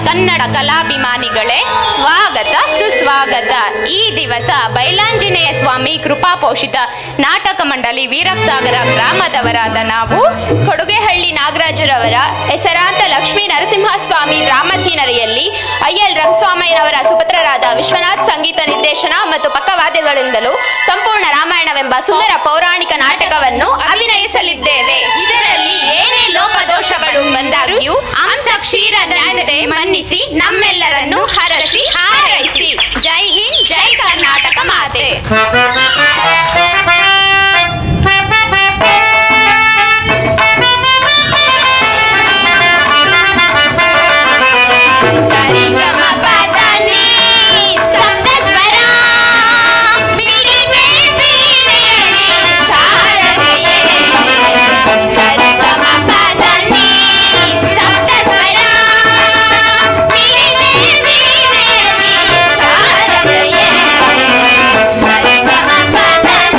ಕನ್ನಡ ಕಲಾಭಿಮಾನಿಗಳೇ ಸ್ವಾಗತ ಸುಸ್ವಾಗತ ಈ ದಿವಸ ಬೈಲಾಂಜನೇಯ ಸ್ವಾಮಿ ಕೃಪಾಪೋಷಿತ ನಾಟಕ ಮಂಡಳಿ ವೀರಸಾಗರ ಗ್ರಾಮದವರಾದ ನಾವು ಕೊಡುಗೆಹಳ್ಳಿ ನಾಗರಾಜರವರ ಹೆಸರಾಂತ ಲಕ್ಷ್ಮೀ ನರಸಿಂಹಸ್ವಾಮಿ ಡ್ರಾಮಾ ಸೀನರಿಯಲ್ಲಿ ಐಎಲ್ ರಂಗಸ್ವಾಮಯ್ಯನವರ ಸುಪುತ್ರರಾದ ವಿಶ್ವನಾಥ್ ಸಂಗೀತ ನಿರ್ದೇಶನ ಮತ್ತು ಪಕ್ಕವಾದ್ಯಗಳಿಂದಲೂ ಸಂಪೂರ್ಣ ರಾಮಾಯಣವೆಂಬ ಸುಂದರ ಪೌರಾಣಿಕ ನಾಟಕವನ್ನು ಅಭಿನಯಿಸಲಿದ್ದೇವೆ ಇದರಲ್ಲಿ ಏನೇ ಲೋಪದೋಷಗಳು ಬಂದಾಗ್ಯೂ ಅಂಶ ಕ್ಷೀರ ಜ್ಞಾನತೆ ಮನ್ನಿಸಿ ನಮ್ಮೆಲ್ಲರನ್ನು ಹರಸಿ ಹಾರೈಸಿ ಜೈ ಹಿಂದ್ ಜೈ ಕರ್ನಾಟಕ ಮಾತೆ ಸರಿಗಮ ಪದನಿ ಸಪ್ತಸ್ವರ ಬಿಡಿಗೆ ಬೀಣೆಯಲ್ಲಿ ಶಾರದೆಯೇ ಸರಿಗಮ ಪದನಿ ಸಪ್ತಸ್ವರ ಬಿಡಿಗೆ ಬೀಣೆಯಲ್ಲಿ ಶಾರದೆಯೇ ಸರಿಗಮ ಪದನಿ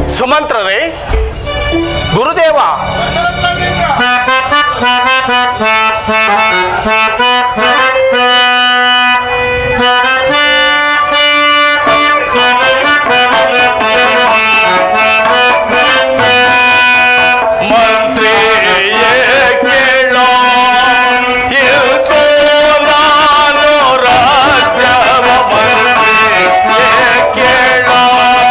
ಸುಮಂತ್ರರೇ ಗುರುದೇವ ಮಂತ್ರಿಯೇ ಕೇಳೋ ಇಲ್ಸೋ ನಾನು ರಾಜ್ಯವ ಮಂತ್ರಿಯೇ ಕೇಳೋ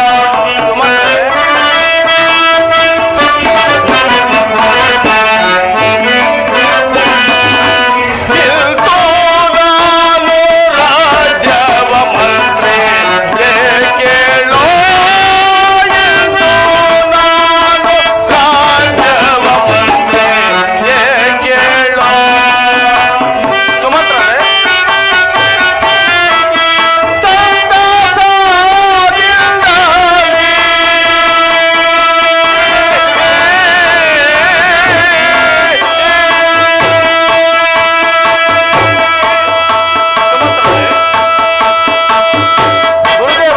ಇಲ್ಸೋ ನಾನು ರಾಜ್ಯವ ಮಂತ್ರಿಯೇ ಕೇಳೋ ಇಲ್ಸೋ ನಾನು ರಾಜ್ಯವ ಮಂತ್ರಿಯೇ ಕೇಳೋ ಸುಮಂತ್ರರೇ ಗುರುದೇವ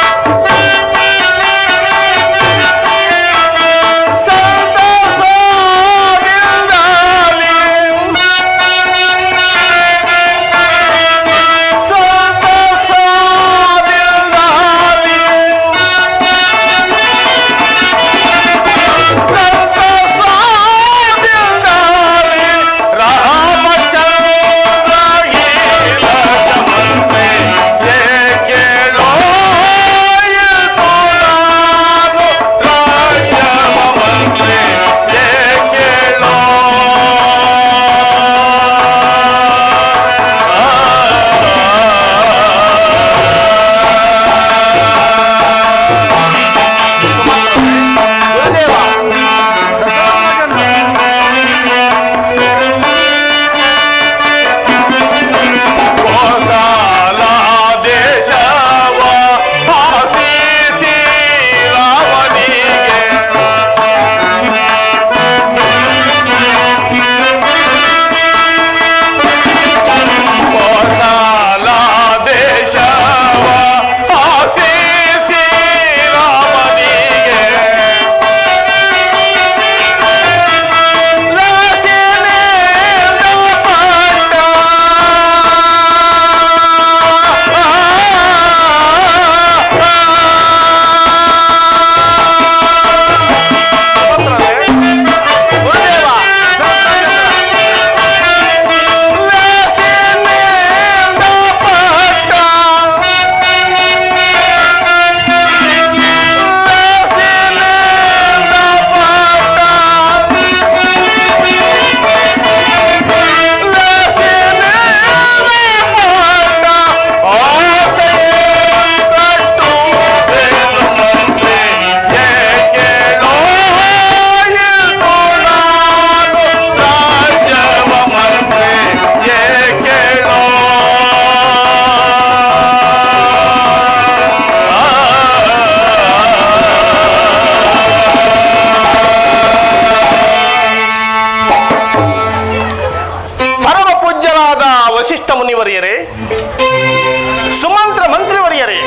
ಕೋಸಲ ದೇಶವ ಆಶೀಸಿ ರಾಮನಿಗೆ ಕೋಸಲ ದೇಶವ ಆಶೀಸಿ ರಾಮನಿಗೆ ಪರಮ ಪೂಜ್ಯರಾದ ವಸಿಷ್ಠ ಮುನಿವರಿಯರೇ ಸುಮಂತ್ರ ಮಂತ್ರಿವರಿಯರೇ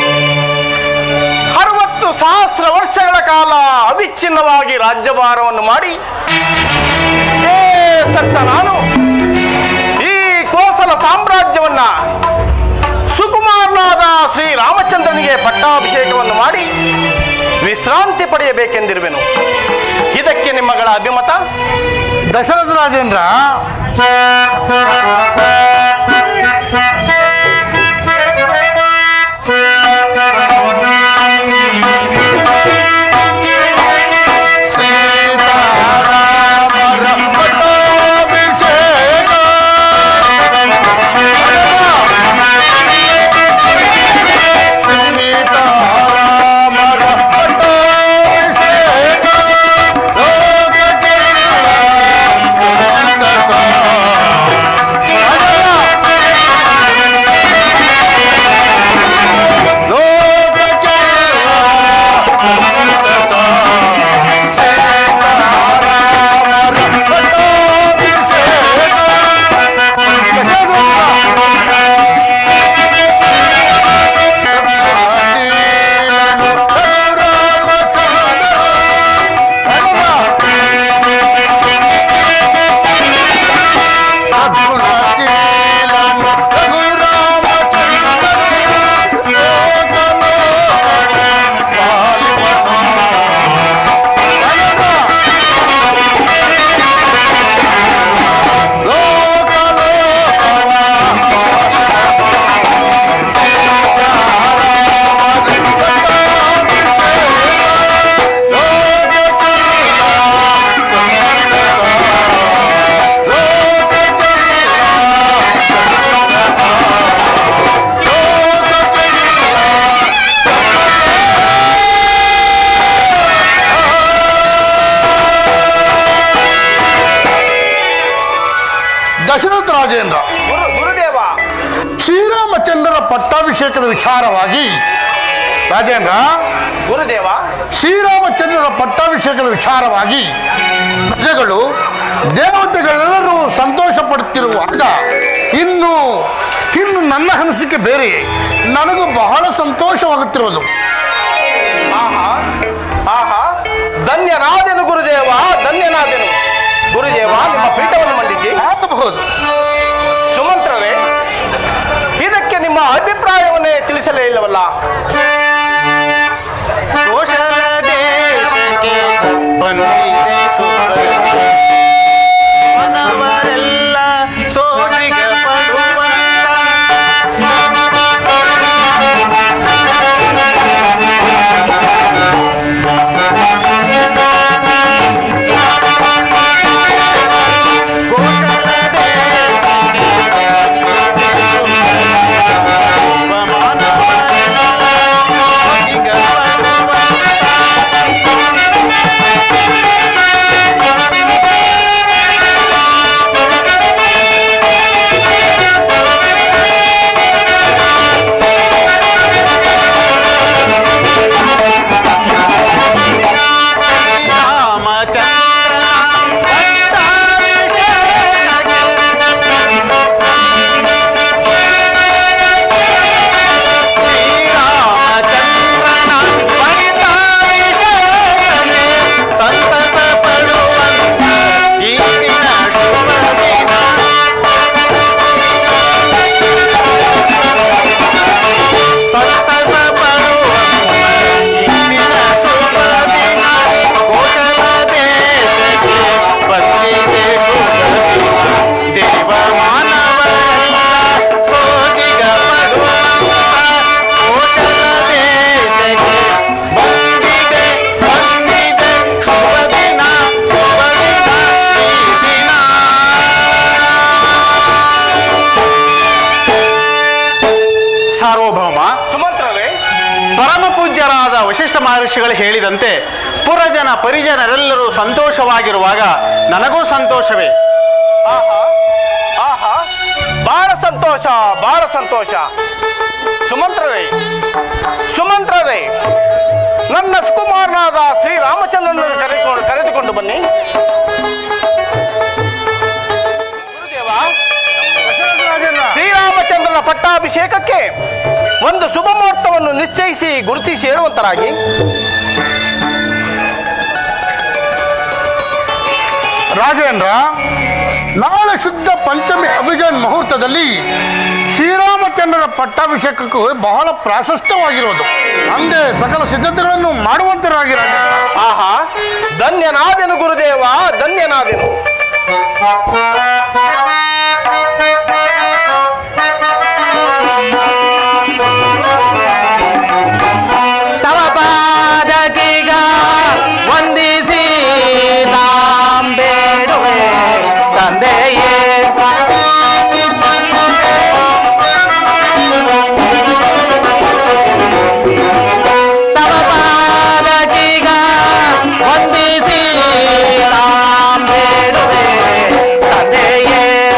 ಅರವತ್ತು ಸಹಸ್ರ ವರ್ಷಗಳ ಕಾಲ ಅವಿಚ್ಛಿನ್ನವಾಗಿ ರಾಜ್ಯಭಾರವನ್ನು ಮಾಡಿ ಏ ಸತ್ತ ನಾನು ಈ ಕೋಸಲ ಸಾಮ್ರಾಜ್ಯವನ್ನ ಸುಕುಮಾರನಾದ ಶ್ರೀ ರಾಮಚಂದ್ರನಿಗೆ ಪಟ್ಟಾಭಿಷೇಕವನ್ನು ಮಾಡಿ ವಿಶ್ರಾಂತಿ ಪಡೆಯಬೇಕೆಂದಿರುವೆನು ಇದಕ್ಕೆ ನಿಮ್ಮಗಳ ಅಭಿಮತ ದಶರಥ ರಾಜೇಂದ್ರ ಸೀತಾರಾಮರ ಪಟ್ಟಾಭಿಷೇಕ. ಸೀತಾರಾಮರ ಪಟ್ಟಾಭಿಷೇಕ. ರಾಜೇಂದ್ರ ಗುರು ಗುರುದೇವ ಶ್ರೀರಾಮಚಂದ್ರರ ಪಟ್ಟಾಭಿಷೇಕದ ವಿಚಾರವಾಗಿ ರಾಜೇಂದ್ರ ಗುರುದೇವ ಶ್ರೀರಾಮಚಂದ್ರರ ಪಟ್ಟಾಭಿಷೇಕದ ವಿಚಾರವಾಗಿ ಪ್ರಜೆಗಳು ದೇವತೆಗಳೆಲ್ಲರೂ ಸಂತೋಷ ಪಡುತ್ತಿರುವಾಗ ಇನ್ನು ಇನ್ನು ನನ್ನ ಅನಿಸಿಕೆ ಬೇರೆ ನನಗೂ ಬಹಳ ಸಂತೋಷವಾಗುತ್ತಿರುವುದು ಆಹಾ ಆಹಾ ಧನ್ಯನಾದೆನು ಗುರುದೇವ ಧನ್ಯನಾದೆನು ಗುರುದೇವ ನಿಮ್ಮ ಪೀಠವನ್ನು ಮಂಡಿಸಿ ಆಗಬಹುದು ಸುಮಂತ್ರರೇ ಇದಕ್ಕೆ ನಿಮ್ಮ ಅಭಿಪ್ರಾಯವನ್ನೇ ತಿಳಿಸಲೇ ಇಲ್ಲವಲ್ಲ ಕೋಶಲ ದೇಶಕ್ಕೆ ಬಂದಿದೆ ಶುಭ ಮನವರೆಲ್ಲ ಸೋಜಿಗ ಪಡುವಂತ ಕೋಶಲ ದೇಶಕ್ಕೆ ಬಂದಿದೆ ಶುಭ ಮನವರೆಲ್ಲ ಸೋಜಿಗ ಪಡುವಂತ ಶ್ರೀರಾಮಚಂದ್ರ ಶ್ರೀರಾಮಚಂದ್ರನ ಪಟ್ಟಾಭಿಷೇಕಕ್ಕೆ ಸಂತಸ ಪಡುವಂತ ಈ ದಿನ ಶುಭ ದಿನ ಸಂತಸ ಪಡುವಂತ ಇಂದಿನ ಶುಭ ದಿನ ಕೋಶಲ ದೇಶಕ್ಕೆ ಬಂದಿದೆ ಶುಭ ದಿನ ದೇವ ಮಾನವರೆಲ್ಲ ಸೋಜಿಗ ಪಡುವಂತ ಕೋಶಲ ದೇಶಕ್ಕೆ ಬಂದಿದೆ ಬಂದಿದೆ ಶುಭ ದಿನ ಶುಭ ದಿನ ಈ ದಿನ ಸಾರ್ವಭೌಮ ಸುಮಂತ್ರರೇ ಪರಮ ಪೂಜ್ಯರಾದ ವಶಿಷ್ಠ ಮಹರ್ಷಿಗಳು ಹೇಳಿದಂತೆ ಪುರಜನ ಪರಿಜನರೆಲ್ಲರೂ ಸಂತೋಷವಾಗಿರುವಾಗ ನನಗೂ ಸಂತೋಷವೇ ಆಹಾ ಆಹಾ ಬಹಳ ಸಂತೋಷ ಬಹಳ ಸಂತೋಷ ಸುಮಂತ್ರರೇ ಸುಮಂತ್ರರೇ ನನ್ನ ಸುಕುಮಾರನಾದ ಶ್ರೀರಾಮಚಂದ್ರನನ್ನು ಕರೆದುಕೊಂಡು ಕರೆದುಕೊಂಡು ಬನ್ನಿ ಗುರುದೇವ, ಶ್ರೀರಾಮಚಂದ್ರನ ಪಟ್ಟಾಭಿಷೇಕಕ್ಕೆ ಒಂದು ಶುಭ ಮುಹೂರ್ತವನ್ನು ನಿಶ್ಚಯಿಸಿ ಗುರುತಿಸಿ ಹೇಳುವಂತರಾಗಿ ರಾಜೇಂದ್ರ ನಾಳೆ ಶುದ್ಧ ಪಂಚಮಿ ಅಭಿಜನ್ ಮುಹೂರ್ತದಲ್ಲಿ ಶ್ರೀರಾಮಚಂದ್ರರ ಪಟ್ಟಾಭಿಷೇಕಕ್ಕೂ ಬಹಳ ಪ್ರಾಶಸ್ತ್ಯವಾಗಿರುವುದು ಅಂದೇ ಸಕಲ ಸಿದ್ಧತೆಗಳನ್ನು ಮಾಡುವಂತರಾಗಿ ರಾಜೇಂದ್ರ. ಆಹಾ ಧನ್ಯನಾದೆನು ಗುರುದೇವ ಧನ್ಯನಾದೆನು ತವ ಪಾದಕೀಗ ವಂದಿಸಿ ಬೇಡುವೆ ತಂದೆಯೇ ತವ ಪಾದಕೀಗ ವಂದಿಸಿ ಬೇಡುವೆ ತಂದೆಯೇ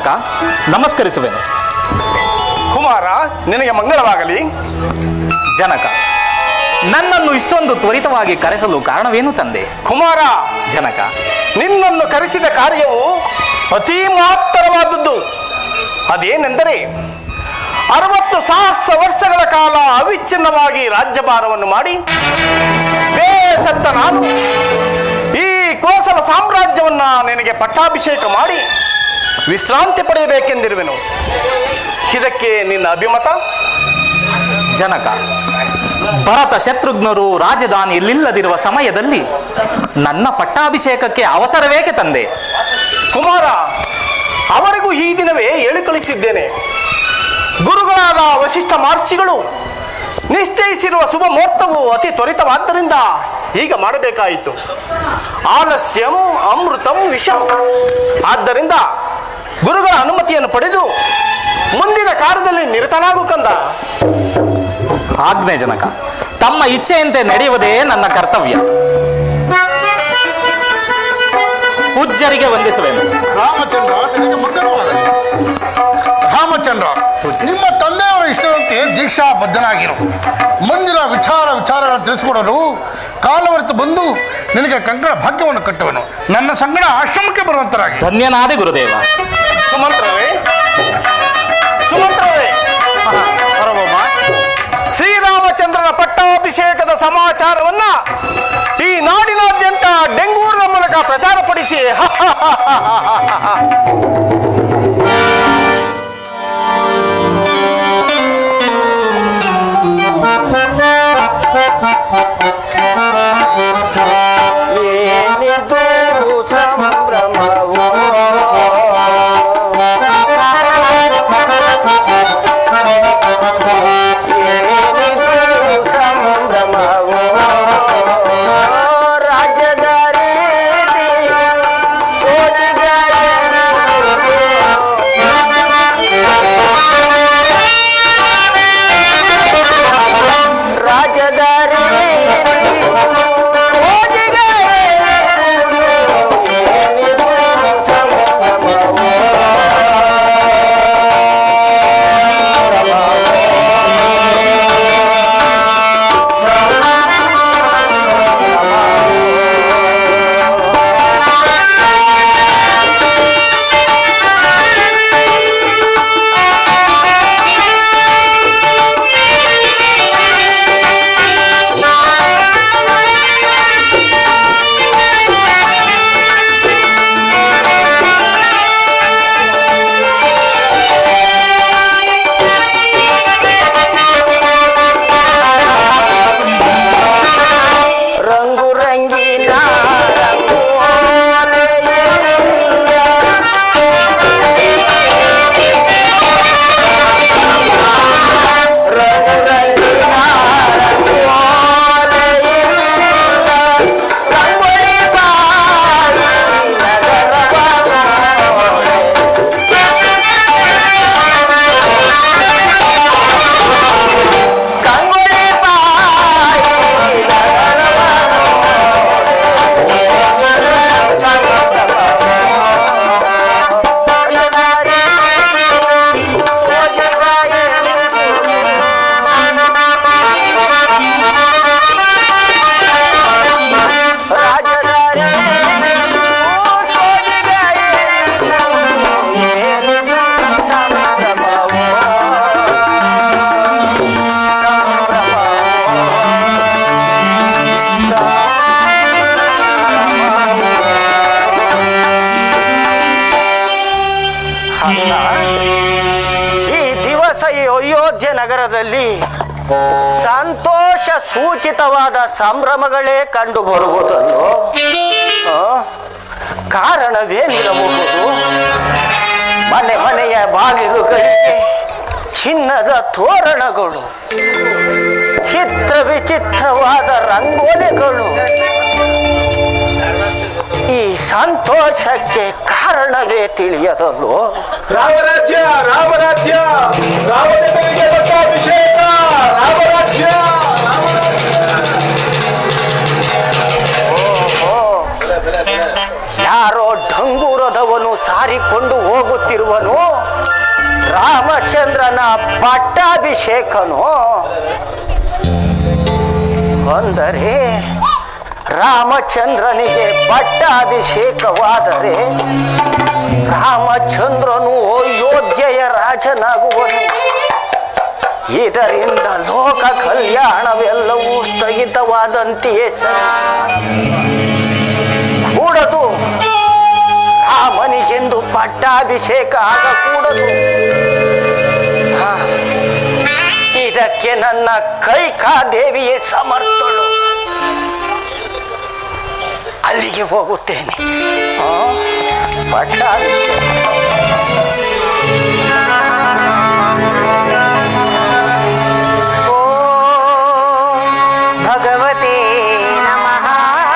ಜನಕ ನಮಸ್ಕರಿಸುವೆನು ಕುಮಾರ ನಿನಗೆ ಮಂಗಳವಾಗಲಿ ಜನಕ ನನ್ನನ್ನು ಇಷ್ಟೊಂದು ತ್ವರಿತವಾಗಿ ಕರೆಸಲು ಕಾರಣವೇನು ತಂದೆ ಕುಮಾರ ಜನಕ ನಿನ್ನನ್ನು ಕರೆಸಿದ ಕಾರ್ಯವು ಅತಿ ಮಹತ್ತರವಾದದ್ದು ಅದೇನೆಂದರೆ ಅರವತ್ತು ಸಹಸ್ರ ವರ್ಷಗಳ ಕಾಲ ಅವಿಚ್ಛಿನ್ನವಾಗಿ ರಾಜ್ಯಭಾರವನ್ನು ಮಾಡಿ ಬೇಸತ್ತ ನಾನು ಈ ಕೋಸಲ ಸಾಮ್ರಾಜ್ಯವನ್ನ ನಿನಗೆ ಪಟ್ಟಾಭಿಷೇಕ ಮಾಡಿ ವಿಶ್ರಾಂತಿ ಪಡೆಯಬೇಕೆಂದಿರುವೆನು ಇದಕ್ಕೆ ನಿನ್ನ ಅಭಿಮತ ಜನಕ ಭರತ ಶತ್ರುಘ್ನರು ರಾಜಧಾನಿಯಲ್ಲಿಲ್ಲದಿರುವ ಸಮಯದಲ್ಲಿ ನನ್ನ ಪಟ್ಟಾಭಿಷೇಕಕ್ಕೆ ಅವಸರವೇಕೆ ತಂದೆ ಕುಮಾರ ಅವರಿಗೂ ಈ ದಿನವೇ ಹೇಳಿ ಕಳಿಸಿದ್ದೇನೆ ಗುರುಗಳಾದ ವಶಿಷ್ಠ ಮಹರ್ಷಿಗಳು ನಿಶ್ಚಯಿಸಿರುವ ಶುಭ ಮುಹೂರ್ತವು ಅತಿ ತ್ವರಿತವಾದ್ದರಿಂದ ಈಗ ಮಾಡಬೇಕಾಯಿತು ಆಲಸ್ಯಂ ಅಮೃತಂ ವಿಷಂ ಆದ್ದರಿಂದ ಗುರುಗಳ ಅನುಮತಿಯನ್ನು ಪಡೆದು ಮುಂದಿನ ಕಾರ್ಯದಲ್ಲಿ ನಿರತನಾಗು ಕಂದ ಆಜ್ಞೆ ಜನಕ ತಮ್ಮ ಇಚ್ಛೆಯಂತೆ ನಡೆಯುವುದೇ ನನ್ನ ಕರ್ತವ್ಯ ಪೂಜ್ಯರಿಗೆ ವಂದಿಸುವೆನು ರಾಮಚಂದ್ರ ನಿನಗೆ ಮಂಗಳವಾಗಲಿ ರಾಮಚಂದ್ರ ನಿಮ್ಮ ತಂದೆಯವರ ಇಷ್ಟದಂತೆ ದೀಕ್ಷಾ ಬದ್ಧನಾಗಿರು ಮುಂದಿನ ವಿಚಾರ ವಿಚಾರಗಳನ್ನು ತಿಳಿಸಿಕೊಡಲು ಕಾಲವರೆತು ಬಂದು ನಿನಗೆ ಕಂಕಣ ಭಾಗ್ಯವನ್ನು ಕಟ್ಟುವೆನು ನನ್ನ ಸಂಗಡ ಆಶ್ರಮಕ್ಕೆ ಬರುವಂತರಾಗಿ ಧನ್ಯನಾದೆ ಗುರುದೇವ ಸುಮಂತ್ರವೇ ಸುಮಂತ್ರವೇ ಸಾರ್ವಭೌಮ ಶ್ರೀರಾಮಚಂದ್ರನ ಪಟ್ಟಾಭಿಷೇಕದ ಸಮಾಚಾರವನ್ನ ಈ ನಾಡಿನಾದ್ಯಂತ ಡೆಂಗೂರಿನ ಮೂಲಕ ಪ್ರಚಾರಪಡಿಸಿ ರಂಗು ರಂಗಿನ ಈ ದಿವಸ ಈ ಅಯೋಧ್ಯೆ ನಗರದಲ್ಲಿ ಸಂತೋಷ ಸೂಚಿತವಾದ ಸಂಭ್ರಮಗಳೇ ಕಂಡು ಬರುವುದನ್ನು ಆ, ಕಾರಣವೇನಿರಬಹುದು ಮನೆ ಮನೆಯ ಬಾಗಿಲುಗಳಿಗೆ ಚಿನ್ನದ ತೋರಣಗಳು ಚಿತ್ರ ವಿಚಿತ್ರವಾದ ರಂಗೋಲಿಗಳು ಈ ಸಂತೋಷಕ್ಕೆ ಕಾರಣವೇ ತಿಳಿಯದಲ್ಲೋ ರಾಮರಾಜ್ಯ ರಾಮರಾಜ್ಯ ರಾಮಚಂದ್ರನಿಗೆ ಪಟ್ಟಾಭಿಷೇಕ ರಾಮರಾಜ್ಯ ಯಾರೋ ಡಂಗೂರದವನು ಸಾರಿಕೊಂಡು ಹೋಗುತ್ತಿರುವನು ರಾಮನ ಪಟ್ಟಾಭಿಷೇಕನು ಅಂದರೆ ರಾಮಚಂದ್ರನಿಗೆ ಪಟ್ಟಾಭಿಷೇಕವಾದರೆ ರಾಮಚಂದ್ರನು ಅಯೋಧ್ಯೆಯ ರಾಜನಾಗುವನು ಇದರಿಂದ ಲೋಕ ಕಲ್ಯಾಣವೆಲ್ಲವೂ ಸ್ಥಗಿತವಾದಂತೆಯೇ ಸರಿ ಕೂಡದು ರಾಮನಿಗೆಂದು ಪಟ್ಟಾಭಿಷೇಕ ಆಗಕೂಡದು ಹಾ, ಇದಕ್ಕೆ ನನ್ನ ಕೈಕಾದೇವಿಯೇ ಸಮರ್ಥಳು ಅಲ್ಲಿಗೆ ಹೋಗುತ್ತೇನೆ ಆ, ಪಟ್ಟಾಭಿಷೇಕ ಓಂ ಭಗವತೆ ನಮಃ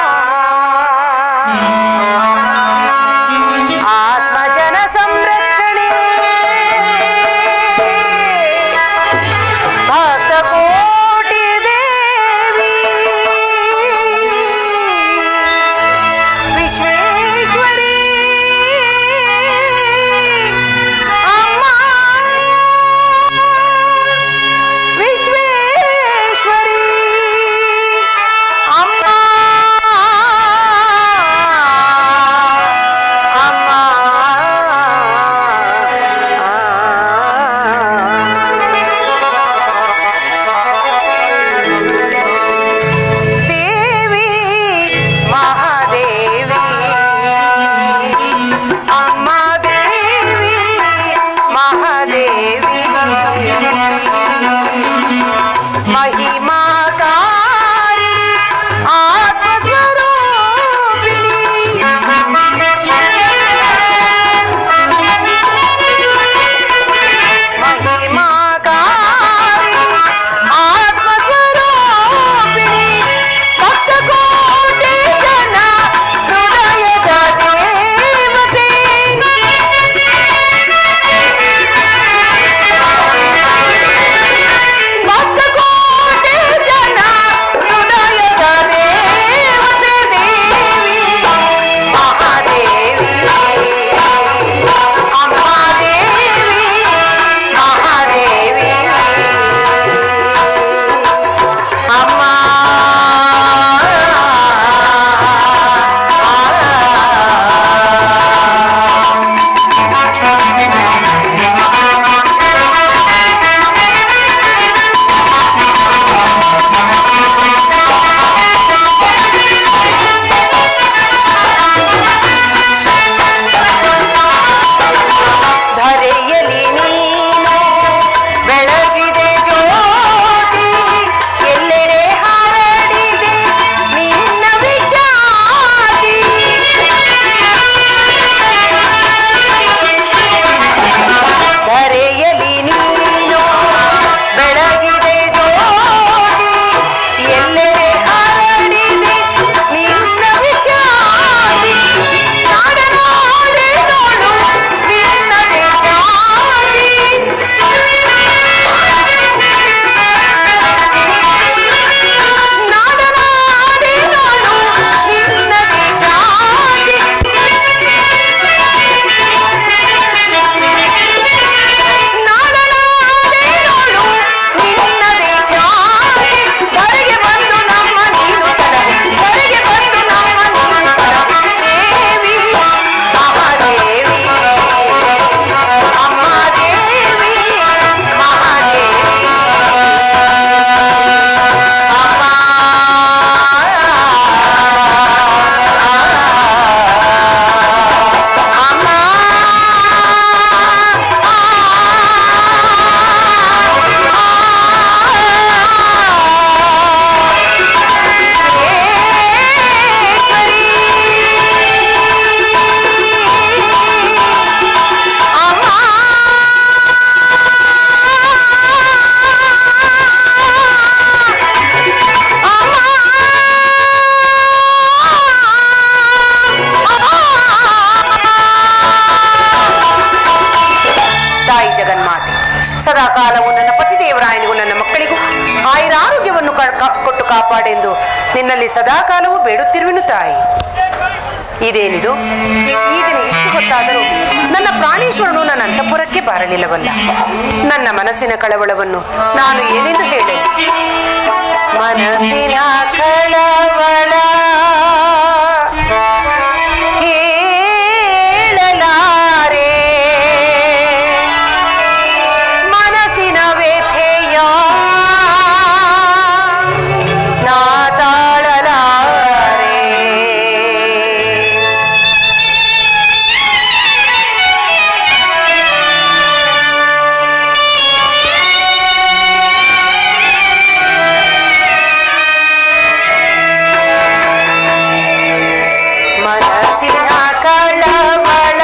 ಆತ್ಮಜನ ಸಂರಕ್ಷಣೆ ಭಕ್ತ ಕೋಟಿ ದೇವಿ ವಿಶ್ವೇಶ್ವರಿ ಅಮ್ಮ ವಿಶ್ವೇಶ್ವರಿ ಅಮ್ಮ ಅಮ್ಮ ದೇವಿ ಮಹಾದೇವಿ ಅಮ್ಮ ದೇವಿ ಮಹಾದೇವಿ महिमाकारिणी आत्मस्वरूपिणी महिमाकारिणी आत्मस्वरूपिणी भक्तकोटि जन हृदयದ ದೇವತೆ ಭಕ್ತಕೋಟಿ ಜನ ಹೃದಯದ ದೇವತೆ ದೇವಿ ಮಹಾದೇವಿ ಅಮ್ಮ ದೇವಿ ಮಹಾದೇವಿ ಅಮ್ಮ ಧರೆಯಲಿ ನೀನು ಬೆಳಗಿದೆ ಜ್ಯೋತಿ ಎಲ್ಲೆಡೆ ಹರಡಿದೆ ನಿನ್ನ ವಿಖ್ಯಾತಿ ಧರೆಯಲಿ ನೀನು ಬೆಳಗಿದೆ ಜ್ಯೋತಿ ಎಲ್ಲೆಡೆ ಹರಡಿದೆ ನಿನ್ನ ವಿಖ್ಯಾತಿ ನಾಡನಾಡೆ ನೋಡು ನಿನ್ನ ವಿಖ್ಯಾತಿ ನಾಡನಾಡೆ ನೋಡು ನಿನ್ನ ವಿಖ್ಯಾತಿ ನಾಡನಾಡೆ ನೋಡು ನಿನ್ನದೇ ಖ್ಯಾತಿ ಹೊರಗೆ ಬಂದು ನಮ್ಮ ನೀನು ಸಲಹು ಹೊರಗೆ ಬಂದು ನಮ್ಮ ನೀನು ಸಲಹು ದೇವಿ ಮಹಾದೇವಿ ಅಮ್ಮ ದೇವಿ ಮಹಾದೇವಿ ಅಮ್ಮ ತಾಯಿ ಜಗನ್ಮಾತೆ ಸದಾ ಕಾಲವು ನನ್ನ ಪತಿದೇವರಾಯನಿಗೂ ನನ್ನ ಮಕ್ಕಳಿಗೂ ಆಯುರಾರೋಗ್ಯವನ್ನು ಕ- ಕ- ಕೊಟ್ಟು ಕಾಪಾಡೆಂದು ನಿನ್ನಲ್ಲಿ ಸದಾ ಕಾಲವು ಬೇಡುತ್ತಿರುವೆನು ತಾಯಿ ಇದೇನಿದು ಈ ದಿನ ಇಷ್ಟು ಹೊತ್ತಾದರೂ ನನ್ನ ಪ್ರಾಣೇಶ್ವರನು ನನ್ನ ಅಂತಃಪುರಕ್ಕೆ ಬಾರಲಿಲ್ಲವಲ್ಲ ನನ್ನ ಮನಸ್ಸಿನ ಕಳವಳವನ್ನು ನಾನು ಏನೆಂದು ಹೇಳಲಿ ಮನಸ್ಸಿನ ಕಳವಳ ಹೇಳಲಾರೆ ಮನಸ್ಸಿನ ವ್ಯಥೆಯ ನಾ ತಾಳಲಾರೆ ಮನಸ್ಸಿನ ಕಳವಳ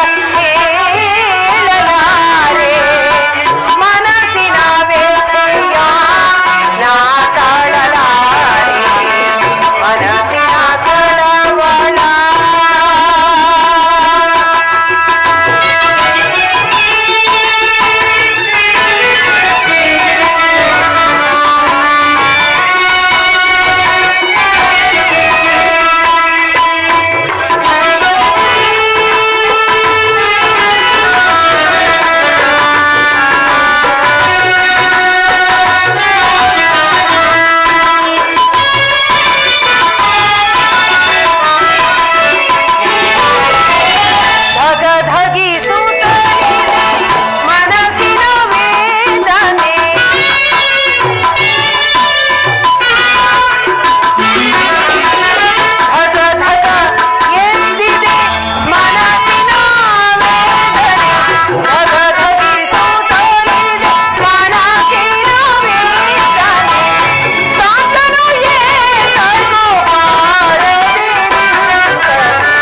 ಹೇಳಲಾರೆ ಮನಸ್ಸಿನ ವ್ಯಥೆಯ ನಾ ತಾಳಲಾರೆ ಮನಸ್ಸಿನ ಕಳವಳ ಧಗಧಗಿಸುತ್ತಲಿದೆ ಮನಸ್ಸಿನ ವೇದನೆ ಧಗ ಧಗ ಎಂದಿದೆ ಮನಸ್ಸಿನ ವೇದನೆ ಧಗ ಧಗಿಸುತ್ತಲಿದೆ ಮನಸ್ಸಿನ ವೇದನೆ ಕಾಂತನು ಏತನು ಬಾರದೆ ನಿನ್ನ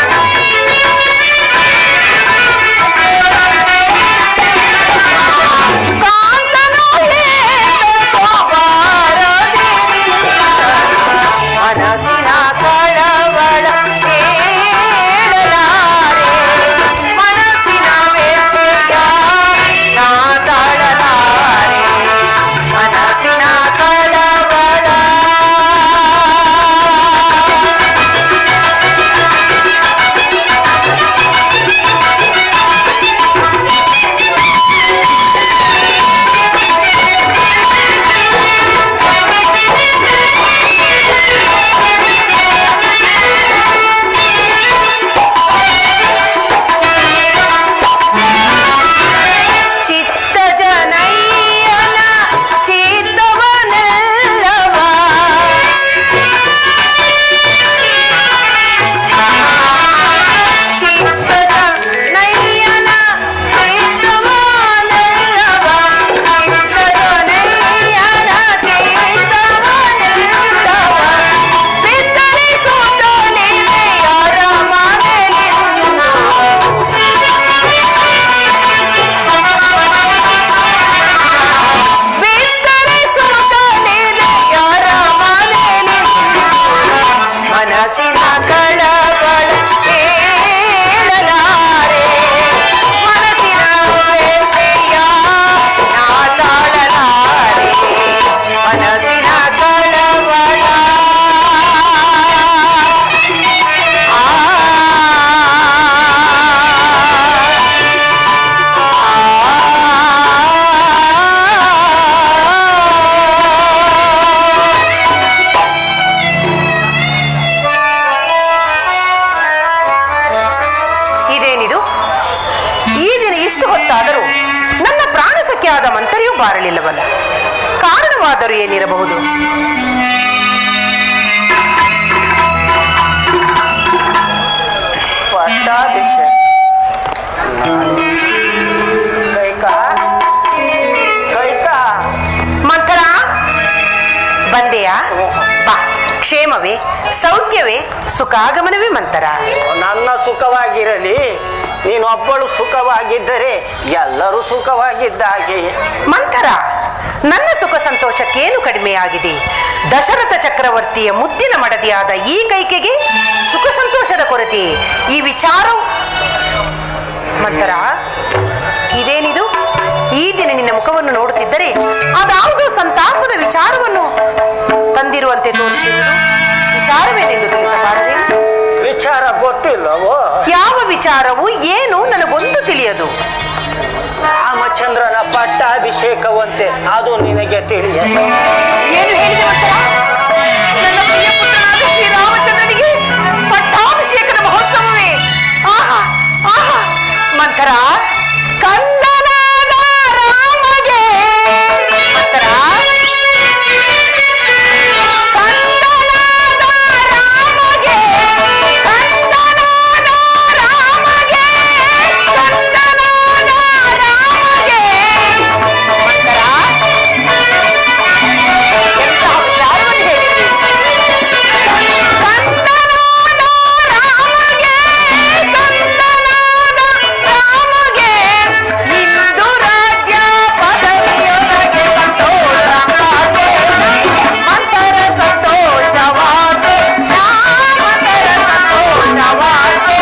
ಕಾಂತನು ಏತೋ ಬಾರದೆ ನಿನ್ನ ಮನಸ್ಸಿನ ಕಳವಳ ಹೇಳಲಾರೆ ಮನಸ್ಸಿನ ವ್ಯಥೆಯ ನಾ ತಾಳಲಾರೆ ಮನಸ್ಸಿನ ಕಳವಳ ಚಿತ್ತ ಜನಯ್ಯನ ಚಿತ್ತವನೆಲ್ಲವ ಚಿತ್ತದ ನಯ್ಯನ ಚಿತ್ತವನೆಲ್ಲವ ಚಿತ್ತದ ನಯ್ಯನ ಚಿತ್ತವನೆಲ್ಲವ ಬಿತ್ತರಿಸುತ್ತಲಿದೆ ಯಾರ ಮನೆಯಲ್ಲಿಂದು ವಿಸ್ತರಿಸುತ್ತಲಿದೆ ಯಾರ ಮನೆಯಲ್ಲಿ ಮನಸ್ಸಿನ ಕಳವಳ ಹೇಳಲಾರೆ ಮನಸ್ಸಿನ ವ್ಯಥೆಯ ನಾ ತಾಳಲಾರೆ ಮನಸ್ಸಿನ ಕಳವಳ ಆ ಇದೇನಿದು ಈ ದಿನ ಇಷ್ಟು ಹೊತ್ತಾದರೂ ನನ್ನ ಪ್ರಾಣ ಸಖಿಯಾದ ಮಂತರಿಯೂ ಬಾರಲಿಲ್ಲವಲ್ಲ ಕಾರಣವಾದರೂ ಏನಿರಬಹುದು ಪಟ್ಟಾಭಿಷೇಕ ಕೈಕಾ ಕೈಕಾ ಮಂಥರ ಬಂದೆಯಾ ಬಾ ಕ್ಷೇಮವೇ ಸೌಖ್ಯವೇ ಸುಖಾಗಮನವೇ ಮಂತರ ನನ್ನ ಸುಖವಾಗಿರಲಿ ನೀನೊಬ್ಬಳು ಸುಖವಾಗಿದ್ದರೆ ಎಲ್ಲರೂ ಸುಖವಾಗಿದ್ದಾಗೆ ಮಂಥರ ನನ್ನ ಸುಖ ಸಂತೋಷಕ್ಕೇನು ಕಡಿಮೆಯಾಗಿದೆ ದಶರಥ ಚಕ್ರವರ್ತಿಯ ಮುದ್ದಿನ ಮಡದಿಯಾದ ಈ ಕೈಕೆಗೆ ಸುಖ ಸಂತೋಷದ ಕೊರತೆ ಈ ವಿಚಾರ ಮಂಥರ ಇದೇನಿದು ಈ ದಿನ ನಿನ್ನ ಮುಖವನ್ನು ನೋಡುತ್ತಿದ್ದರೆ ಅದಾವುದೋ ಸಂತಾಪದ ವಿಚಾರವನ್ನು ತಂದಿರುವಂತೆ ತೋರುತ್ತಿರುವುದು ವಿಚಾರವೇನೆಂದು ತಿಳಿಸಬಾರದೆ ವಿಚಾರ ಗೊತ್ತಿಲ್ಲವೋ ಪಟ್ಟಾಭಿಷೇಕವಂತೆ ಅದು ನಿನಗೆ ತಿಳಿಯ ಏನು ಹೇಳಿದೆ ಮಂತ್ರ ನನ್ನ ಪ್ರಿಯ ಪುತ್ರನಾದ ಶ್ರೀರಾಮಚಂದ್ರನಿಗೆ ಪಟ್ಟಾಭಿಷೇಕದ ಮಹೋತ್ಸವವೇ ಆಹಾ ಆಹಾ ಮಂಥರ ಕಂದನಾದ ರಾಮಗೆ ಮಂಥರ ಕಂದನಾದ ರಾಮಗೆ ಕಂದನಾದ ರಾಮಗೆ ಕಂದನಾದ ರಾಮಗೆ ಮಂಥರ ಎಂತಹ ವಿಚಾರವನ್ನು ಹೇಳಿದ್ರಿ ಕಂದನಾದ ರಾಮಗೆ ಕಂದನಾದ ರಾಮಗೆ ಇಂದು ರಾಜ್ಯ ಪದವಿಯೊಳಗೆ ಸಂತೋಷವಾದೆ ಮಂತರ ಸಂತೋಷವಾದೆ ರಾಮತರ ಸಂತೋಷವಾದೆ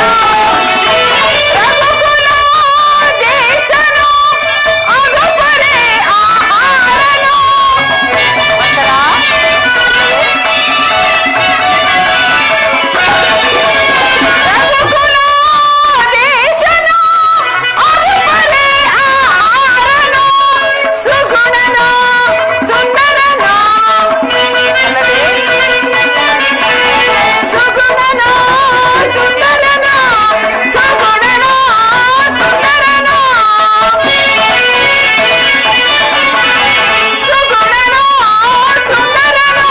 ರಘುಕುಲ ದೇಶನು ಅಗುಪರೆ ಆಹಾರನು ಮಂತರ ದೇಶನು ಅಗುಪರೆ ಆಹಾರನು ಸುಗುಣನು ಸುಂದರನು ಅಲ್ಲವೇ ಸುಗುಣನು ಸುಂದರನು ಸುಗುಣನು ಸುಂದರನು ಸುಗುಣನು ಸುಂದರನು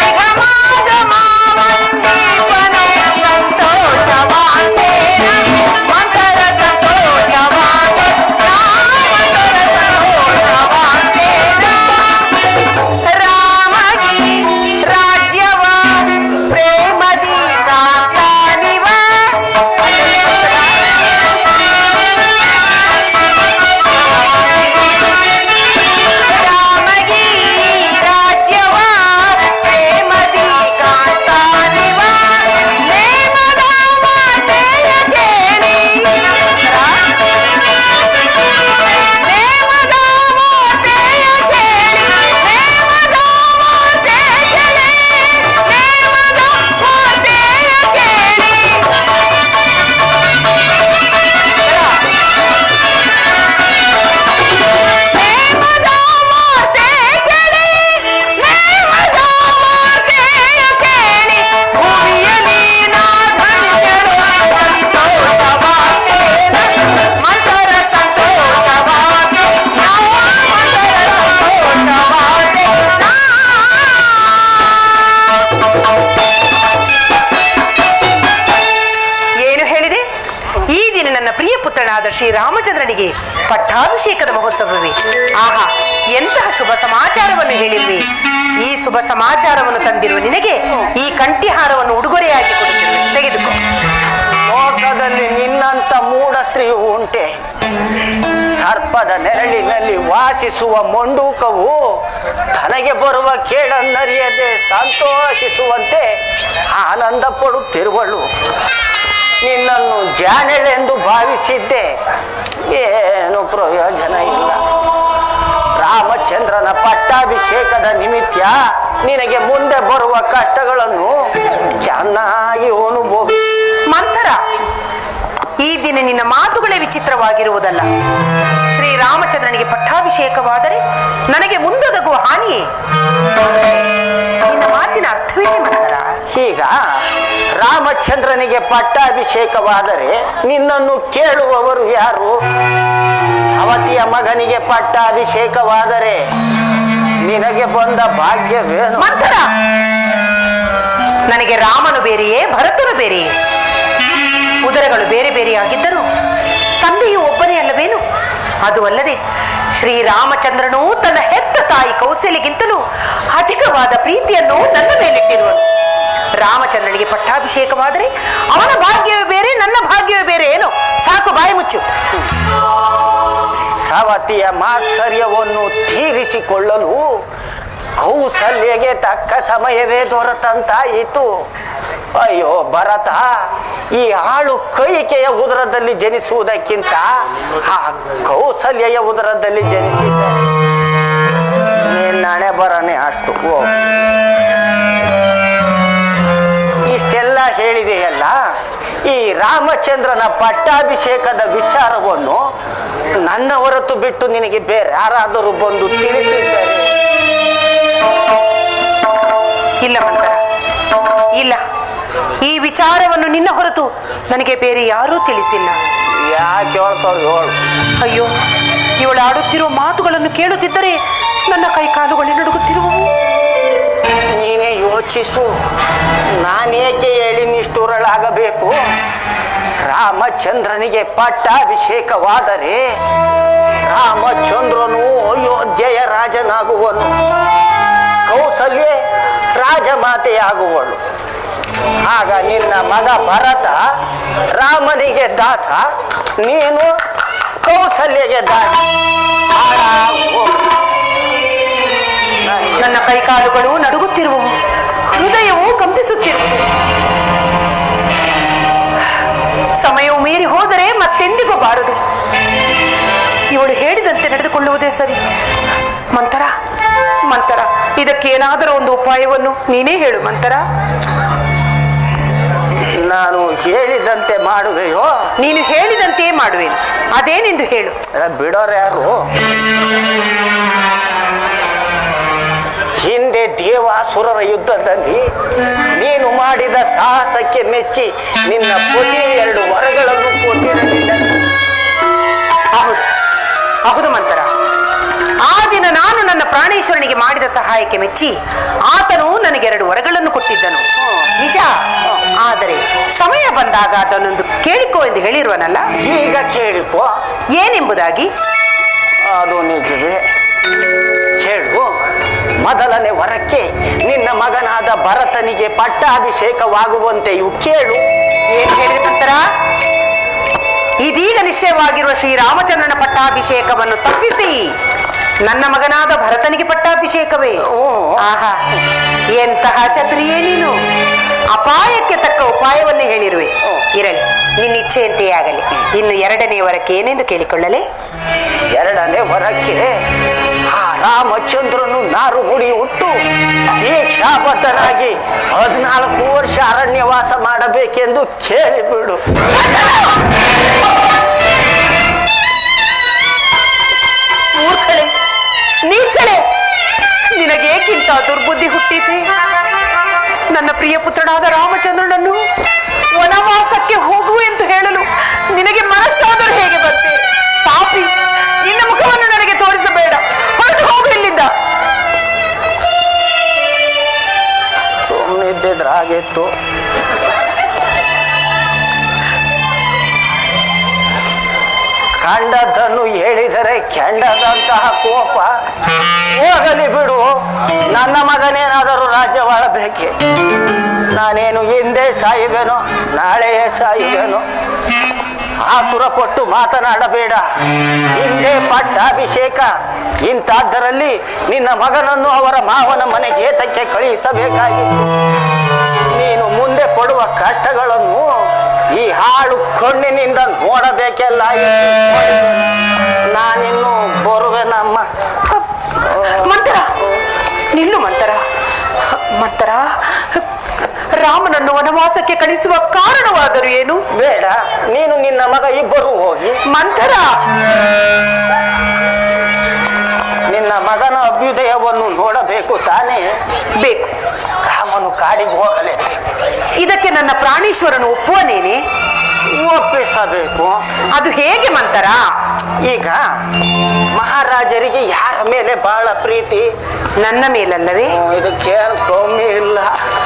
ನಿಗಮಾಗಮಾವಂದೀಪನು ಸಂತೋಷವಾಂತೆ ಮಂತರ ಸಂತೋಷವಾಂತೆ ರಾಮಂತರ ಸಂತೋಷವಾಂತೆ ರಾಮಗಿ ರಾಜ್ಯವ ಪ್ರೇಮದಿ ಕಾಂತಾನಿವ ರಾಮಗಿ ರಾಜ್ಯವ ಪ್ರೇಮದಿ ಕಾಂತಾನಿವ ನೇಮದ ಮಾತೆಯ ಕೇಳಿ ನೇಮದ ಮಾತೆಯ ಕೇಳಿ ನೇಮದ ಮಾತೆ ಕೇಳಿ ನೇಮದ ಮಾತೆಯ ಕೇಳಿ ನೇಮದ ಮಾತೆ ಕೇಳಿ ನೇಮದ ಮಾತೆಯ ಕೇಳಿ ಭೂಮಿಯಲ್ಲಿ ನಾ ಧನ್ಯರು ಸಂತೋಷವಾದೆ ಮಂತರ ಸಂತೋಷವಾದೆ ನಾವು ಮಂತರ ಸಂತೋಷವಾದೆ ಏನು ಹೇಳಿದೆ ಈ ದಿನ ನನ್ನ ಪ್ರಿಯ ಪುತ್ರನಾದ ಶ್ರೀರಾಮಚಂದ್ರನಿಗೆ ಪಟ್ಟಾಭಿಷೇಕದ ಮಹೋತ್ಸವವೇ ಆಹಾ ಎಂತಹ ಶುಭ ಸಮಾಚಾರವನ್ನು ಹೇಳಿರುವೆ ಈ ಶುಭ ಸಮಾಚಾರವನ್ನು ತಂದಿರುವ ನಿನಗೆ ಈ ಕಂಠಿಹಾರವನ್ನು ಉಡುಗೊರೆಯಾಗಿ ಕೊಡುತ್ತಿರುವೆ ತೆಗೆದುಕೋ ಲೋಕದಲ್ಲಿ ನಿನ್ನಂತ ಮೂಢ ಸ್ತ್ರೀಯು ಉಂಟೆ ಸರ್ಪದ ನೆರಳಿನಲ್ಲಿ ವಾಸಿಸುವ ಮೊಂಡೂಕವು ತನಗೆ ಬರುವ ಕೇಳನ್ನರಿಯದೆ ಸಂತೋಷಿಸುವಂತೆ ಆನಂದ ಪಡುತ್ತಿರುವಳು ನಿನ್ನನ್ನು ಜಾನೆಳೆಂದು ಭಾವಿಸಿದ್ದೆ ಏನು ಪ್ರಯೋಜನ ಇಲ್ಲ ರಾಮಚಂದ್ರನ ಪಟ್ಟಾಭಿಷೇಕದ ನಿಮಿತ್ತ ನಿನಗೆ ಮುಂದೆ ಬರುವ ಕಷ್ಟಗಳನ್ನು ಚೆನ್ನಾಗಿ ಅನುಭವಿ ಮಂಥರ ಈ ದಿನ ನಿನ್ನ ಮಾತುಗಳೇ ವಿಚಿತ್ರವಾಗಿರುವುದಲ್ಲ ಶ್ರೀರಾಮಚಂದ್ರನಿಗೆ ಪಟ್ಟಾಭಿಷೇಕವಾದರೆ ನನಗೆ ಮುಂದೊದಗುವ ಹಾನಿಯೇ ಆದರೆ ನಿನ್ನ ಮಾತಿನ ಅರ್ಥವೇನೆ ಮಂಥರ ಈಗ ರಾಮಚಂದ್ರನಿಗೆ ಪಟ್ಟಾಭಿಷೇಕವಾದರೆ ನಿನ್ನನ್ನು ಕೇಳುವವರು ಯಾರು ಸವತಿಯ ಮಗನಿಗೆ ಪಟ್ಟಾಭಿಷೇಕವಾದರೆ ನಿನಗೆ ಬಂದ ಭಾಗ್ಯವೇನು ಮಂಥರ ನನಗೆ ರಾಮನು ಬೇರೆಯೇ ಭರತನು ಬೇರೆಯೇ ಉದರಗಳು ಬೇರೆ ಬೇರೆಯಾಗಿದ್ದರೂ ತಂದೆಯು ಒಬ್ಬನೇ ಅಲ್ಲವೇನು ಅದು ಅಲ್ಲದೆ ಶ್ರೀರಾಮಚಂದ್ರನು ತನ್ನ ಹೆತ್ತ ತಾಯಿ ಕೌಶಲ್ಯಗಿಂತಲೂ ಅಧಿಕವಾದ ಪ್ರೀತಿಯನ್ನು ನನ್ನ ಮೇಲಿಟ್ಟಿರುವನು ರಾಮಚಂದ್ರನಿಗೆ ಪಟ್ಟಾಭಿಷೇಕವಾದರೆ ಅವನ ಭಾಗ್ಯವೇ ಬೇರೆ ನನ್ನ ಭಾಗ್ಯವೇ ಬೇರೆ ಏನು ಸಾಕು ಬಾಯಿ ಮುಚ್ಚು ಸವತಿಯ ಮಾತ್ಸರ್ಯವನ್ನು ತೀರಿಸಿಕೊಳ್ಳಲು ಕೌಸಲ್ಯಗೆ ತಕ್ಕ ಸಮಯವೇ ದೊರೆತಂತಾಯಿತು ಅಯ್ಯೋ ಭರತ ಈ ಆಳು ಕೈಕೆಯ ಉದರದಲ್ಲಿ ಜನಿಸುವುದಕ್ಕಿಂತ ಆ ಕೌಸಲ್ಯಯ ಉದರದಲ್ಲಿ ಜನಿಸಿದ್ದ ನಿನ್ನಣೆ ಬರನೆ ಅಷ್ಟು ಓ ಇಷ್ಟೆಲ್ಲ ಹೇಳಿದೆಯಲ್ಲ ಈ ರಾಮಚಂದ್ರನ ಪಟ್ಟಾಭಿಷೇಕದ ವಿಚಾರವನ್ನು ನನ್ನ ಹೊರತು ಬಿಟ್ಟು ನಿನಗೆ ಬೇರೆ ಯಾರಾದರೂ ಬಂದು ತಿಳಿಸಿದ್ದಾರೆ ಇಲ್ಲ ಮಂತರ ಇಲ್ಲ ಈ ವಿಚಾರವನ್ನು ನಿನ್ನ ಹೊರತು ನನಗೆ ಬೇರೆ ಯಾರೂ ತಿಳಿಸಿಲ್ಲ ಯಾಕೆ ಹೇಳ್ತಾವ್ ಹೇಳು ಅಯ್ಯೋ ಇವಳು ಆಡುತ್ತಿರುವ ಮಾತುಗಳನ್ನು ಕೇಳುತ್ತಿದ್ದರೆ ನನ್ನ ಕೈ ಕಾಲುಗಳೇ ನಡುಗುತ್ತಿರುವವು ನೀನೇ ಯೋಚಿಸು ನಾನೇಕೆ ಹೇಳಿ ನಿಷ್ಠುರಳಾಗಬೇಕು ರಾಮಚಂದ್ರನಿಗೆ ಪಟ್ಟಾಭಿಷೇಕವಾದರೆ ರಾಮಚಂದ್ರನು ಅಯೋಧ್ಯೆಯ ರಾಜನಾಗುವನು ಕೌಸಲ್ಯೆ ರಾಜಮಾತೆಯಾಗುವಳು ಆಗ ನಿನ್ನ ಮಗ ಭರತ ರಾಮನಿಗೆ ದಾಸ ನೀನು ಕೌಸಲ್ಯಗೆ ದಾಸ ಹಾಳಾಗ್ ಹೋಗು. ನನ್ನ ಕೈ ಕಾಲುಗಳು ನಡುಗುತ್ತಿರುವವು ಹೃದಯವು ಕಂಪಿಸುತ್ತಿರುವುದು ಸಮಯವು ಮೀರಿ ಹೋದರೆ ಮತ್ತೆಂದಿಗೂ ಬಾರದು ಇವಳು ಹೇಳಿದಂತೆ ನಡೆದುಕೊಳ್ಳುವುದೇ ಸರಿ ಮಂತರ ಮಂತರ ಇದಕ್ಕೇನಾದರೂ ಒಂದು ಉಪಾಯವನ್ನು ನೀನೇ ಹೇಳು ಮಂತರ ನಾನು ಹೇಳಿದಂತೆ ಮಾಡುವೆಯೋ ನೀನು ಹೇಳಿದಂತೆಯೇ ಮಾಡುವೆನು ಅದೇನೆಂದು ಹೇಳು ಅಲ್ಲ, ಬಿಡೋರು ಯಾರು ಹಿಂದೆ ದೇವಾಸುರರ ಯುದ್ಧದಲ್ಲಿ ನೀನು ಮಾಡಿದ ಸಾಹಸಕ್ಕೆ ಮೆಚ್ಚಿ ನಿನ್ನ ಪತಿ ಎರಡು ವರಗಳನ್ನು ಕೊಟ್ಟಿರಲಿಲ್ಲ ಹೌದು ಹೌದು ಮಂತರ ಆ ದಿನ ನಾನು ನನ್ನ ಪ್ರಾಣೇಶ್ವರನಿಗೆ ಮಾಡಿದ ಸಹಾಯಕ್ಕೆ ಮೆಚ್ಚಿ ಆತನು ನನಗೆ ಎರಡು ವರಗಳನ್ನು ಕೊಟ್ಟಿದ್ದನು ನಿಜ ಆದರೆ ಸಮಯ ಬಂದಾಗ ಅದನ್ನೊಂದು ಕೇಳಿಕೋ ಎಂದು ಹೇಳಿರುವನಲ್ಲ ಈಗ ಕೇಳಿಕೋ ಏನೆಂಬುದಾಗಿ ಅದು ನಿಜವೇ ಕೇಳು ಮೊದಲನೇ ವರಕ್ಕೆ ನಿನ್ನ ಮಗನಾದ ಭರತನಿಗೆ ಪಟ್ಟಾಭಿಷೇಕವಾಗುವಂತೆಯೂ ಕೇಳು ಏನು ಹೇಳಿದ ನಂತರ ಇದೀಗ ನಿಶ್ಚಯವಾಗಿರುವ ಶ್ರೀರಾಮಚಂದ್ರನ ಪಟ್ಟಾಭಿಷೇಕವನ್ನು ತಪ್ಪಿಸಿ ನನ್ನ ಮಗನಾದ ಭರತನಿಗೆ ಪಟ್ಟಾಭಿಷೇಕವೇ ಆಹಾ ಎಂತಹ ಚತುರಿಯೇ ನೀನು ಅಪಾಯಕ್ಕೆ ತಕ್ಕ ಉಪಾಯವನ್ನೇ ಹೇಳಿರುವೆ ಇರಲಿ ನಿನ್ನ ಇಚ್ಛೆಯಂತೆಯೇ ಆಗಲಿ ಇನ್ನು ಎರಡನೇ ವರಕ್ಕೆ ಏನೆಂದು ಕೇಳಿಕೊಳ್ಳಲೆ ಎರಡನೇ ವರಕ್ಕೆ ಆ ರಾಮಚಂದ್ರನು ನಾರು ಮುಡಿ ಹುಟ್ಟು ದೀಕ್ಷಾಬದ್ಧರಾಗಿ ಹದಿನಾಲ್ಕು ವರ್ಷ ಅರಣ್ಯವಾಸ ಮಾಡಬೇಕೆಂದು ಕೇಳಿಬಿಡು ಮೂರ್ಖಳೆ ನೀಚಳೆ ನಿನಗೇಕಿಂತ ದುರ್ಬುದ್ಧಿ ಹುಟ್ಟಿತೆ ನನ್ನ ಪ್ರಿಯ ಪುತ್ರನಾದ ರಾಮಚಂದ್ರನನ್ನು ವನವಾಸಕ್ಕೆ ಹೋಗು ಎಂದು ಹೇಳಲು ನಿನಗೆ ಮನಸ್ಸಾದರೂ ಹೇಗೆ ಬಂತೆ ಪಾಪಿ ನಿನ್ನ ಮುಖವನ್ನು ನನಗೆ ತೋರಿಸಬೇಡ ಹೊರಟು ಹೋಗು ಇಲ್ಲಿಂದ ಸುಮ್ಮನಿದ್ದಿದ್ರಾಗಿತ್ತು ಕಂಡದ್ದನ್ನು ಹೇಳಿದರೆ ಕೆಂಡದಂತಹ ಕೋಪ ಹೋಗಲಿ ಬಿಡು ನನ್ನ ಮಗನೇನಾದರೂ ರಾಜ್ಯವಾಳಬೇಕೆ ನಾನೇನು ಹಿಂದೆ ಸಾಯುವೆನೋ ನಾಳೆಯೇ ಸಾಯುವೆನೋ ಆತುರ ಪಟ್ಟು ಮಾತನಾಡಬೇಡ ಹಿಂದೆ ಪಟ್ಟಾಭಿಷೇಕ ಇಂಥದ್ದರಲ್ಲಿ ನಿನ್ನ ಮಗನನ್ನು ಅವರ ಮಾವನ ಮನೆಗೆ ಏತಕ್ಕೆ ಕಳುಹಿಸಬೇಕಾಗಿತ್ತು ನೀನು ಮುಂದೆ ಪಡುವ ಕಷ್ಟಗಳನ್ನು ಈ ಹಾಳು ಕಣ್ಣಿನಿಂದ ನೋಡಬೇಕೆಲ್ಲ ನಾನಿನ್ನು ಬರುವೆನಮ್ಮ ಮಂತರ ನಿಲ್ಲು ಮಂತರ ಮಂತರ ರಾಮನನ್ನು ವನವಾಸಕ್ಕೆ ಕಳಿಸುವ ಕಾರಣವಾದರೂ ಏನು ಬೇಡ ನೀನು ನಿನ್ನ ಮಗ ಇಬ್ಬರು ಹೋಗಿ ಮಂತರ ನಿನ್ನ ಮಗನ ಅಭ್ಯುದಯವನ್ನು ನೋಡಬೇಕು ತಾನೇ ಬೇಕು ರಾಮನು ಕಾಡಿಗೆ ಹೋಗಲೇಬೇಕು ಇದಕ್ಕೆ ನನ್ನ ಪ್ರಾಣೇಶ್ವರನು ಒಪ್ಪುವನೇನೆ ಒಪ್ಪಿಸಬೇಕು ಅದು ಹೇಗೆ ಮಂತರ ಈಗ ಮಹಾರಾಜರಿಗೆ ಯಾರ ಮೇಲೆ ಬಹಳ ಪ್ರೀತಿ ನನ್ನ ಮೇಲಲ್ಲವೇ ಹ್ಮ್, ಇದಕ್ಕೇನು ಕಮ್ಮಿ ಇಲ್ಲ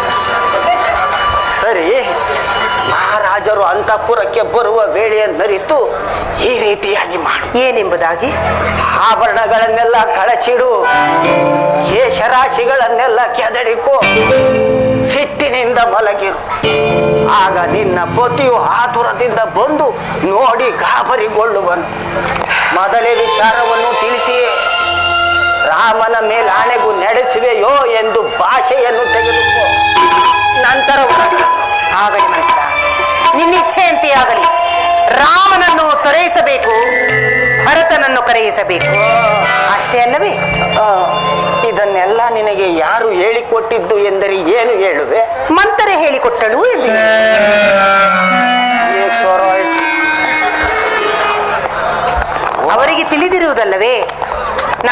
ಸರಿ ಮಹಾರಾಜರು ಅಂತಃಪುರಕ್ಕೆ ಬರುವ ವೇಳೆಯನ್ನರಿತು ಈ ರೀತಿಯಾಗಿ ಮಾಡು ಏನೆಂಬುದಾಗಿ ಆಭರಣಗಳನ್ನೆಲ್ಲ ಕಳಚಿಡು ಕೇಶರಾಶಿಗಳನ್ನೆಲ್ಲ ಕೆದಡಿಕೋ ಸಿಟ್ಟಿನಿಂದ ಮಲಗಿರು ಆಗ ನಿನ್ನ ಪತಿಯು ಆತುರದಿಂದ ಬಂದು ನೋಡಿ ಗಾಬರಿಗೊಳ್ಳುವನು ಮೊದಲೇ ವಿಚಾರವನ್ನು ತಿಳಿಸಿ ರಾಮನ ಮೇಲಾಣೆಗೂ ನಡೆಸುವೆಯೋ ಎಂದು ಭಾಷೆಯನ್ನು ತೆಗೆದುಕೋ ನಂತರ ಹೊರಡು. ಆಗಲಿ ಮಂತ್ರ ನಿನ್ನ ಇಚ್ಛೆಯಂತೆ ಆಗಲಿ ರಾಮನನ್ನು ತೊರೆಯಿಸಬೇಕು ಭರತನನ್ನು ಕರೆಯಿಸಬೇಕು ಅಷ್ಟೇ ಅಲ್ಲವೇ ಆ, ಇದನ್ನೆಲ್ಲ ನಿನಗೆ ಯಾರು ಹೇಳಿಕೊಟ್ಟಿದ್ದು ಎಂದರೆ ಏನು ಹೇಳುವೆ ಮಂತರೆ ಹೇಳಿಕೊಟ್ಟಳು ಎಂದು ಹೇಳು.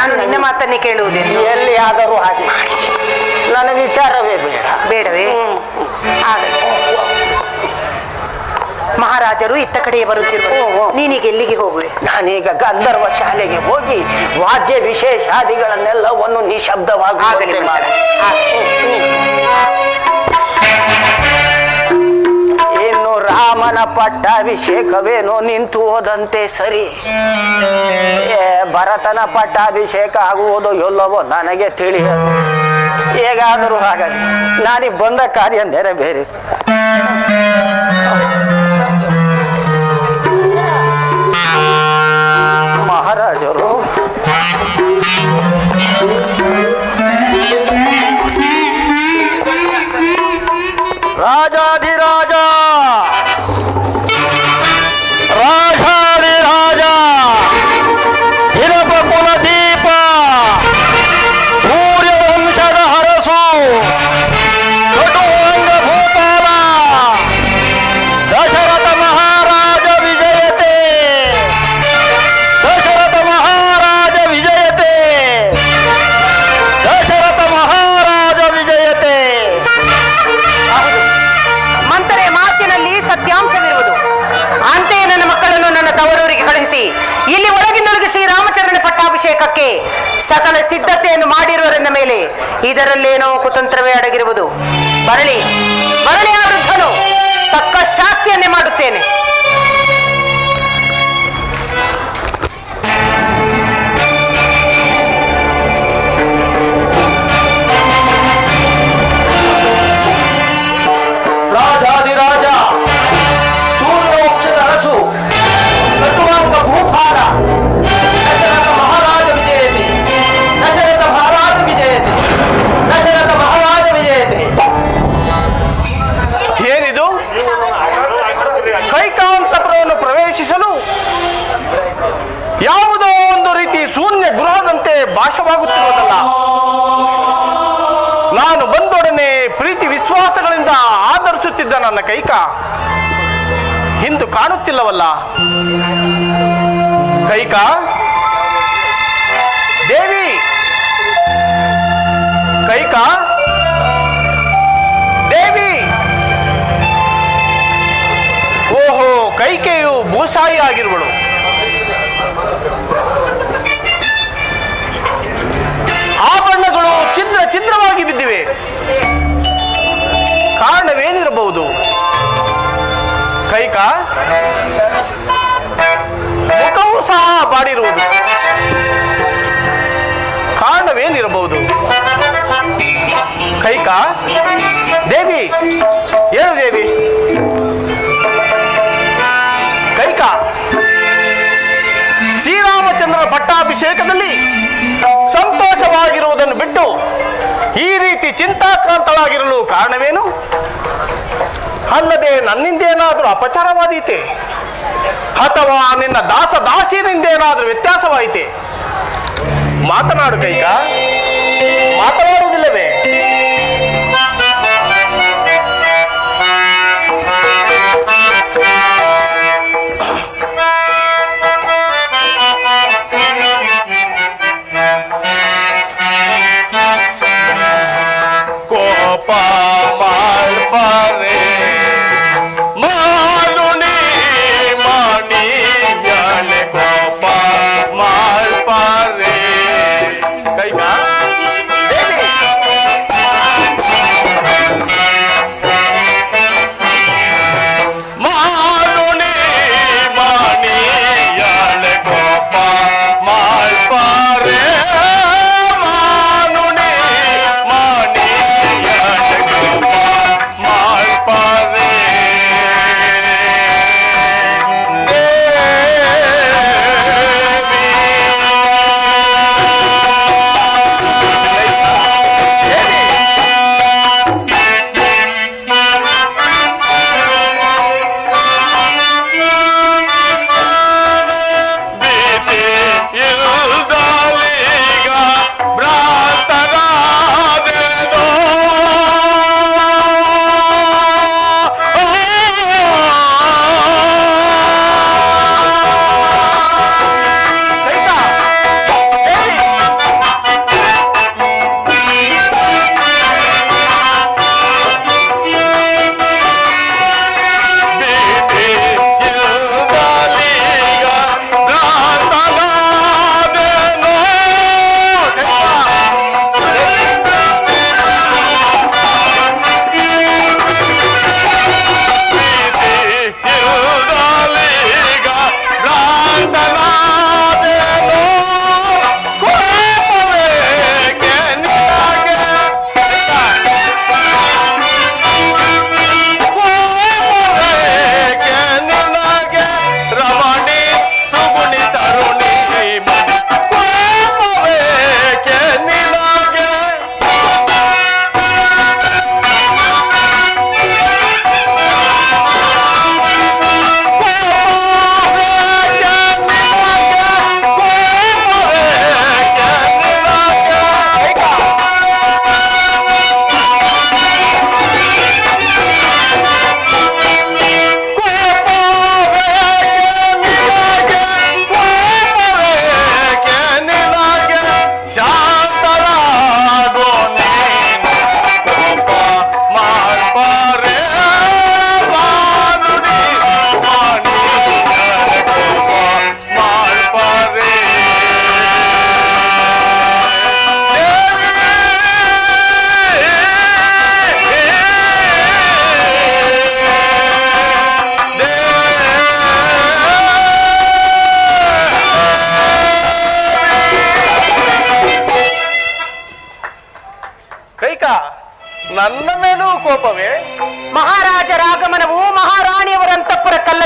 ನಾನು ನಿನ್ನ ಮಾತನ್ನೇ ಕೇಳುವುದೆಂದು ಎಲ್ಲಿ ಆದರೂ ಹಾಗೆ ಮಾಡಿ ನನ್ನ ವಿಚಾರವೇ ಬೇಡ ಬೇಡವೇ ಆಗಲಿ ಮಹಾರಾಜರು ಇತ್ತ ಕಡೆಯೇ ಬರುತ್ತಿರುವರು ಓ, ಓ. ನೀನೀಗ ಎಲ್ಲಿಗೆ ಹೋಗುವೆ ನಾನೀಗ ಗಂಧರ್ವ ಶಾಲೆಗೆ ಹೋಗಿ ವಾದ್ಯ ವಿಶೇಷಾದಿಗಳನ್ನೆಲ್ಲವನ್ನು ಆಗಲಿ ನಿಶಬ್ದವಾಗುವಂತೆ ಮಾಡಿ ಇನ್ನು ರಾಮನ ಪಟ್ಟಾಭಿಷೇಕವೇನೋ ನಿಂತು ಹೋದಂತೆ ಸರಿ ಏ, ಭರತನ ಪಟ್ಟಾಭಿಷೇಕ ಆಗುವುದು ಎಲ್ಲವೋ ನನಗೆ ತಿಳಿಯದು ಹೇಗಾದರೂ ಹಾಗಲಿ ನಾನೀಗ ಬಂದ ಕಾರ್ಯ ನೆರವೇರಿ ಮಹಾರಾಜರು ರಾಜಾಧಿರಾಜ ರಾಜಾಧಿರಾಜ ಹಿರಪ ಕುಲದೀಪ ಸೂರ್ಯ ವಂಶದ ಹರಸು ಕಟುವಂಗ ಭೂಪಾಲ ದಶರಥ ಮಹಾರಾಜ ವಿಜಯತೆ ದಶರಥ ಮಹಾರಾಜ ವಿಜಯತೆ ದಶರಥ ಮಹಾರಾಜ ವಿಜಯತೆ ಮಂತ್ರೆ ಮಾತಿನಲ್ಲಿ ಸತ್ಯಾಂಶವಿರುವುದು ಅಂತೆಯೇ ನನ್ನ ಮಕ್ಕಳನ್ನು ನನ್ನ ತವರೂರಿಗೆ ಕಳುಹಿಸಿ ಇಲ್ಲಿ ಒಳಗಿನೊಳಗೆ ಶ್ರೀರಾಮಚಂದ್ರನ ಪಟ್ಟಾಭಿಷೇಕಕ್ಕೆ ಸಕಲ ಸಿದ್ಧತೆಯನ್ನು ಮಾಡಿರುವರೆಂದ ಮೇಲೆ ಇದರಲ್ಲೇನೋ ಕುತಂತ್ರವೇ ಅಡಗಿರುವುದು ಬರಲಿ ಬರಲಿ ಆ ವೃದ್ಧನು ತಕ್ಕ ಶಾಸ್ತಿಯನ್ನೇ ಮಾಡುತ್ತೇನೆ ರಾಜಾದಿರಾಜ ಸೂರ್ಯವಂಶದ ಅರಸು ಕಟುವಾಂಗ ಭೂಭಾರ ದಶರಥ ಮಹಾರಾಜ ವಿಜಯತೆ ದಶರಥ ಮಹಾರಾಜ ವಿಜಯತೆ ದಶರಥ ಮಹಾರಾಜ ವಿಜಯತೆ ಏನಿದು ಕೈಕಾಂತಪುರವನ್ನು ಪ್ರವೇಶಿಸಲು ಯಾವುದೋ ಒಂದು ರೀತಿ ಶೂನ್ಯ ಗೃಹದಂತೆ ಭಾಷವಾಗುತ್ತಿರುವುದಲ್ಲ ನಾನು ಬಂದೊಡನೆ ಪ್ರೀತಿ ವಿಶ್ವಾಸಗಳಿಂದ ಆಧರಿಸುತ್ತಿದ್ದ ನನ್ನ ಕೈಕ ಇಂದು ಕಾಣುತ್ತಿಲ್ಲವಲ್ಲ ಕೈಕ ದೇವಿ ಕೈಕ ದೇವಿ ಓಹೋ ಕೈಕೆಯು ಭೂಷಾಯಿ ಆಗಿರುವಳು ಆಭರಣಗಳು ಛಿದ್ರ ಛಿದ್ರವಾಗಿ ಬಿದ್ದಿವೆ ಕಾರಣವೇನಿರಬಹುದು ಕೈಕ ಮುಖವೂ ಸಹ ಬಾಡಿರುವುದು ಕಾರಣವೇನಿರಬಹುದು ಕೈಕ ದೇವಿ ಹೇಳು ದೇವಿ ಕೈಕ ಶ್ರೀರಾಮಚಂದ್ರನ ಪಟ್ಟಾಭಿಷೇಕದಲ್ಲಿ ಸಂತೋಷವಾಗಿರುವುದನ್ನು ಬಿಟ್ಟು ಈ ರೀತಿ ಚಿಂತಾಕ್ರಾಂತಳಾಗಿರಲು ಕಾರಣವೇನು ಅಲ್ಲದೆ ನನ್ನಿಂದೇನಾದರೂ ಅಪಚಾರವಾದೀತೆ ಅಥವಾ ನಿನ್ನ ದಾಸ ದಾಸಿಯರಿಂದೇನಾದರೂ ವ್ಯತ್ಯಾಸವಾಯಿತೆ ಮಾತನಾಡು ಕೈಕ ಮಾತನಾಡುವುದಿಲ್ಲವೇ ಕೋಪ ಮಾಡ್ಬಾರೆ ಮಾಲುನಿ ಮಾಣಿಯಾಲೆ ಕೋಪ ಮಾಡ್ಬಾರೆ ಕೈಗ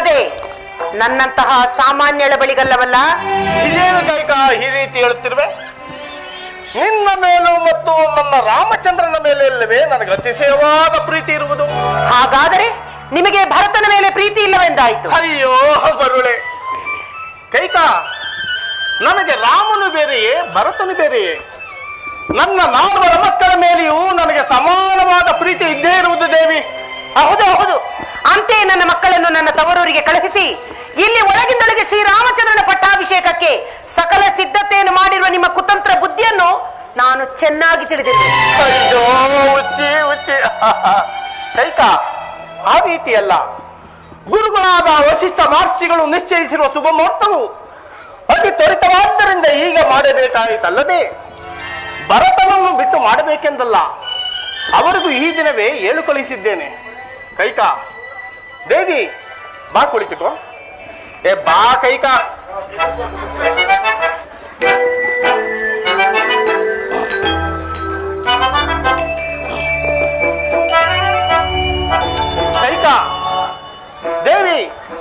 ಅಲ್ಲದೆ ನನ್ನಂತಹ ಸಾಮಾನ್ಯಳ ಬಳಿಗಲ್ಲವಲ್ಲ ಇದೇನು ಕೈಕ ಈ ರೀತಿ ಹೇಳುತ್ತಿರುವೆ ನಿನ್ನ ಮೇಲೂ ಮತ್ತು ನನ್ನ ರಾಮಚಂದ್ರನ ಮೇಲೆ ಇಲ್ಲವೇ ನನಗೆ ಅತಿಶಯವಾದ ಪ್ರೀತಿ ಇರುವುದು ಹಾಗಾದರೆ ನಿಮಗೆ ಭರತನ ಮೇಲೆ ಪ್ರೀತಿ ಇಲ್ಲವೆಂದಾಯಿತು ಅಯ್ಯೋ ಬರುಳೆ ಕೈಕ ನನಗೆ ರಾಮನು ಬೇರೆಯೇ ಭರತನು ಬೇರೆಯೇ ನನ್ನ ನಾಲ್ವರ ಮಕ್ಕಳ ಮೇಲೆಯೂ ನನಗೆ ಸಮಾನವಾದ ಪ್ರೀತಿ ಇದ್ದೇ ಇರುವುದು ದೇವಿ ಹೌದು ಹೌದು ಅಂತೆಯೇ ನನ್ನ ಮಕ್ಕಳನ್ನು ನನ್ನ ತವರೂರಿಗೆ ಕಳುಹಿಸಿ ಇಲ್ಲಿ ಒಳಗಿಂದೊಳಗೆ ಶ್ರೀರಾಮಚಂದ್ರನ ಪಟ್ಟಾಭಿಷೇಕಕ್ಕೆ ಸಕಲ ಸಿದ್ಧತೆಯನ್ನು ಮಾಡಿರುವ ನಿಮ್ಮ ಕುತಂತ್ರ ಬುದ್ಧಿಯನ್ನು ನಾನು ಚೆನ್ನಾಗಿ ತಿಳಿದಿರುವೆ ಅಯ್ಯೋ ಉಚ್ಚಿ ಉಚ್ಚಿ ಕೈಕ ಆ ರೀತಿಯಲ್ಲ ಗುರುಗಳಾದ ವಶಿಷ್ಠ ಮಹರ್ಷಿಗಳು ನಿಶ್ಚಯಿಸಿರುವ ಶುಭ ಮುಹೂರ್ತವು ಅತಿ ತ್ವರಿತವಾದ್ದರಿಂದ ಈಗ ಮಾಡಬೇಕಾಯಿತಲ್ಲದೆ ಭರತನನ್ನು ಬಿಟ್ಟು ಮಾಡಬೇಕೆಂದಲ್ಲ ಅವರಿಗೂ ಈ ದಿನವೇ ಹೇಳು ಕಳಿಸಿದ್ದೇನೆ ಕೈಕ ದೇವಿ ಬಾ ಕುಳಿತುಕೋ ಏ ಬಾ ಕೈಕ ಕೈಕ ದೇವಿ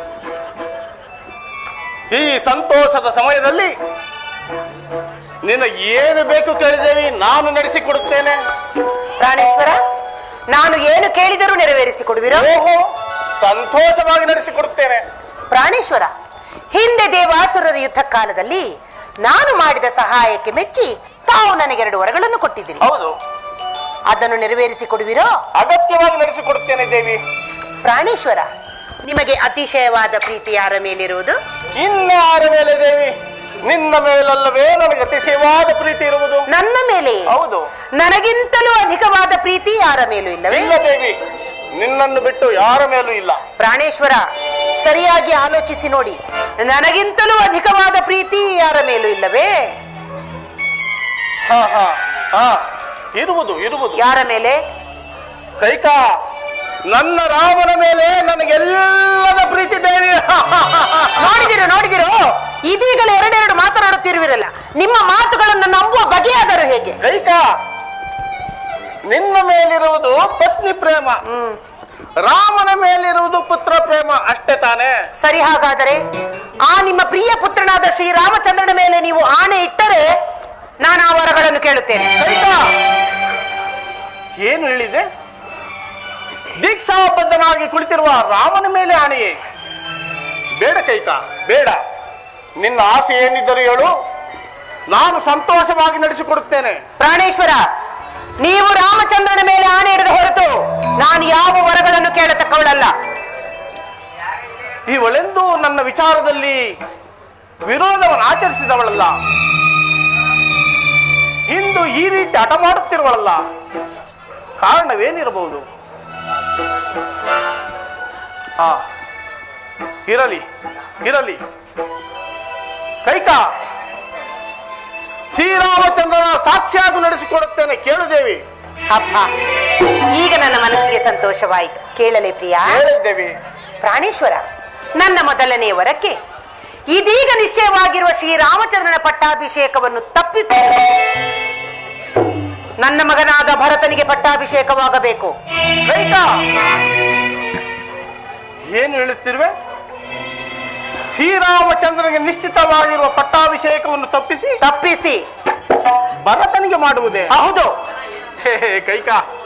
ಈ ಸಂತೋಷದ ಸಮಯದಲ್ಲಿ ನಿನ್ನ ಏನು ಬೇಕು ಕೇಳಿದೇವಿ ನಾನು ನಡೆಸಿಕೊಡುತ್ತೇನೆ ಪ್ರಾಣೇಶ್ವರ ನಾನು ಏನು ಕೇಳಿದರೂ ನೆರವೇರಿಸಿ ಕೊಡುವಿರೋ ಓಹೋ ಸಂತೋಷವಾಗಿ ನಡೆಸಿಕೊಡುತ್ತೇನೆ ಪ್ರಾಣೇಶ್ವರ ಹಿಂದೆ ದೇವಾಸುರರ ಯುದ್ಧ ಕಾಲದಲ್ಲಿ ನಾನು ಮಾಡಿದ ಸಹಾಯಕ್ಕೆ ಮೆಚ್ಚಿ ತಾವು ನನಗೆರಡು ವರಗಳನ್ನು ಕೊಟ್ಟಿದ್ದೀರಿ ಹೌದು ಅದನ್ನು ನೆರವೇರಿಸಿ ಕೊಡುವಿರೋ ಅಗತ್ಯವಾಗಿ ನಡೆಸಿಕೊಡುತ್ತೇನೆ ದೇವಿ ಪ್ರಾಣೇಶ್ವರ ನಿಮಗೆ ಅತಿಶಯವಾದ ಪ್ರೀತಿ ಯಾರ ಮೇಲಿರುವುದು ಇನ್ನಾರ ಮೇಲೆ ದೇವಿ ನಿನ್ನ ಮೇಲಲ್ಲವೇ ನನಗೆ ಅತಿಶಯವಾದ ಪ್ರೀತಿ ಇರುವುದು ನನ್ನ ಮೇಲೆ ಹೌದು ನನಗಿಂತಲೂ ಅಧಿಕವಾದ ಪ್ರೀತಿ ಯಾರ ಮೇಲೂ ಇಲ್ಲವೇ ಇಲ್ಲ ದೇವಿ ನಿನ್ನನ್ನು ಬಿಟ್ಟು ಯಾರ ಮೇಲೂ ಇಲ್ಲ ಪ್ರಾಣೇಶ್ವರ ಸರಿಯಾಗಿ ಆಲೋಚಿಸಿ ನೋಡಿ ನನಗಿಂತಲೂ ಅಧಿಕವಾದ ಪ್ರೀತಿ ಯಾರ ಮೇಲೂ ಇಲ್ಲವೇ ಹಾ ಹಾ ಹಾ ಇರುವುದು ಇರುವುದು ಯಾರ ಮೇಲೆ ಕೈಕ ನನ್ನ ರಾಮನ ಮೇಲೆ ನನಗೆಲ್ಲದ ಪ್ರೀತಿ ದೇವಿ ನೋಡಿದಿರೋ ನೋಡಿದಿರೋ ಇದೀಗಲೇ ಎರಡೆರಡು ಮಾತನಾಡುತ್ತಿರುವಿರಲ್ಲ ನಿಮ್ಮ ಮಾತುಗಳನ್ನು ನಂಬುವ ಬಗೆಯಾದರೂ ಹೇಗೆ ಕೈಕ ನಿನ್ನ ಮೇಲಿರುವುದು ಪತ್ನಿ ಪ್ರೇಮ ರಾಮನ ಮೇಲಿರುವುದು ಪುತ್ರ ಪ್ರೇಮ ಅಷ್ಟೇ ತಾನೇ ಸರಿ ಹಾಗಾದರೆ ಆ ನಿಮ್ಮ ಪ್ರಿಯ ಪುತ್ರನಾದ ಶ್ರೀರಾಮಚಂದ್ರನ ಮೇಲೆ ನೀವು ಆಣೆ ಇಟ್ಟರೆ ನಾನು ಆ ವರಗಳನ್ನು ಕೇಳುತ್ತೇನೆ ಕೈಕ ಏನು ಹೇಳಿದೆ ದೀಕ್ಷಾಬದ್ಧನಾಗಿ ಕುಳಿತಿರುವ ರಾಮನ ಮೇಲೆ ಆಣೆಯೇ ಬೇಡ ಕೈಕ ಬೇಡ ನಿನ್ನ ಆಸೆ ಏನಿದ್ದರೂ ಹೇಳು ನಾನು ಸಂತೋಷವಾಗಿ ನಡೆಸಿಕೊಡುತ್ತೇನೆ ಪ್ರಾಣೇಶ್ವರ ನೀವು ರಾಮಚಂದ್ರನ ಮೇಲೆ ಆಣೆ ಹಿಡಿದ ಹೊರತು ನಾನು ಯಾವ ವರಗಳನ್ನು ಕೇಳತಕ್ಕವಳಲ್ಲ ಇವಳೆಂದು ನನ್ನ ವಿಚಾರದಲ್ಲಿ ವಿರೋಧವನ್ನು ಆಚರಿಸಿದವಳಲ್ಲ ಇಂದು ಈ ರೀತಿ ಹಠ ಮಾಡುತ್ತಿರುವಳಲ್ಲ ಕಾರಣವೇನಿರಬಹುದು ಹಾ ಇರಲಿ ಇರಲಿ ಕೈಕ ಶ್ರೀರಾಮಚಂದ್ರನ ಸಾಕ್ಷಿಯಾಗಿ ನಡೆಸಿಕೊಡುತ್ತೇನೆ ಕೇಳುದೇವಿ ಅಪ್ಪ ಈಗ ನನ್ನ ಮನಸ್ಸಿಗೆ ಸಂತೋಷವಾಯಿತು ಕೇಳಲೆ ಪ್ರಿಯ ಹೇಳಿದ್ದೇವಿ ಪ್ರಾಣೇಶ್ವರ ನನ್ನ ಮೊದಲನೆಯ ವರಕ್ಕೆ ಇದೀಗ ನಿಶ್ಚಯವಾಗಿರುವ ಶ್ರೀರಾಮಚಂದ್ರನ ಪಟ್ಟಾಭಿಷೇಕವನ್ನು ತಪ್ಪಿಸಿ ನನ್ನ ಮಗನಾದ ಭರತನಿಗೆ ಪಟ್ಟಾಭಿಷೇಕವಾಗಬೇಕು ಕೈಕ ಏನು ಹೇಳುತ್ತಿರುವೆ ಶ್ರೀರಾಮಚಂದ್ರನಿಗೆ ನಿಶ್ಚಿತವಾಗಿರುವ ಪಟ್ಟಾಭಿಷೇಕವನ್ನು ತಪ್ಪಿಸಿ ತಪ್ಪಿಸಿ ಭರತನಿಗೆ ಮಾಡುವುದೇ ಹೌದು ಹೇ ಹೇ, ಕೈಕ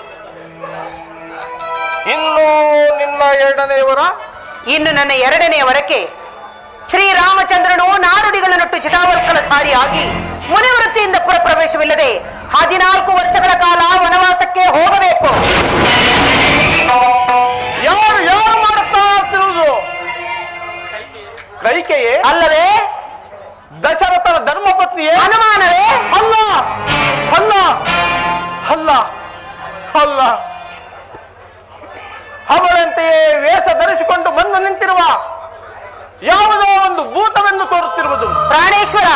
ಇನ್ನು ನಿನ್ನ ಎರಡನೆಯವರ ಇನ್ನು ನನ್ನ ಎರಡನೆಯ ವರಕ್ಕೆ ಶ್ರೀರಾಮಚಂದ್ರನು ನಾರುಡಿಗಳನ್ನುಟ್ಟು ಚಿತಾವರ್ಕಲಧಾರಿಯಾಗಿ ಮುನಿವೃತ್ತಿಯಿಂದ ಪುರಪ್ರವೇಶವಿಲ್ಲದೆ ಹದಿನಾಲ್ಕು ವರ್ಷಗಳ ಕಾಲ ವನವಾಸಕ್ಕೆ ಹೋಗಬೇಕು ಯಾರು ಯಾರು ಮಾಡುತ್ತಾ ಇರ್ತಿರುವುದು ಕೈಕೆಯೇ ಅಲ್ಲವೇ ದಶರಥನ ಧರ್ಮಪತ್ನಿಯೇ ಅನುಮಾನವೇ ಅಲ್ಲ ಅಲ್ಲ ಅಲ್ಲ ಅಲ್ಲ ಅವಳಂತೆಯೇ ವೇಷ ಧರಿಸಿಕೊಂಡು ಬಂದು ನಿಂತಿರುವ ಯಾವುದೋ ಒಂದು ಭೂತವೆಂದು ತೋರುತ್ತಿರುವುದು ಪ್ರಾಣೇಶ್ವರ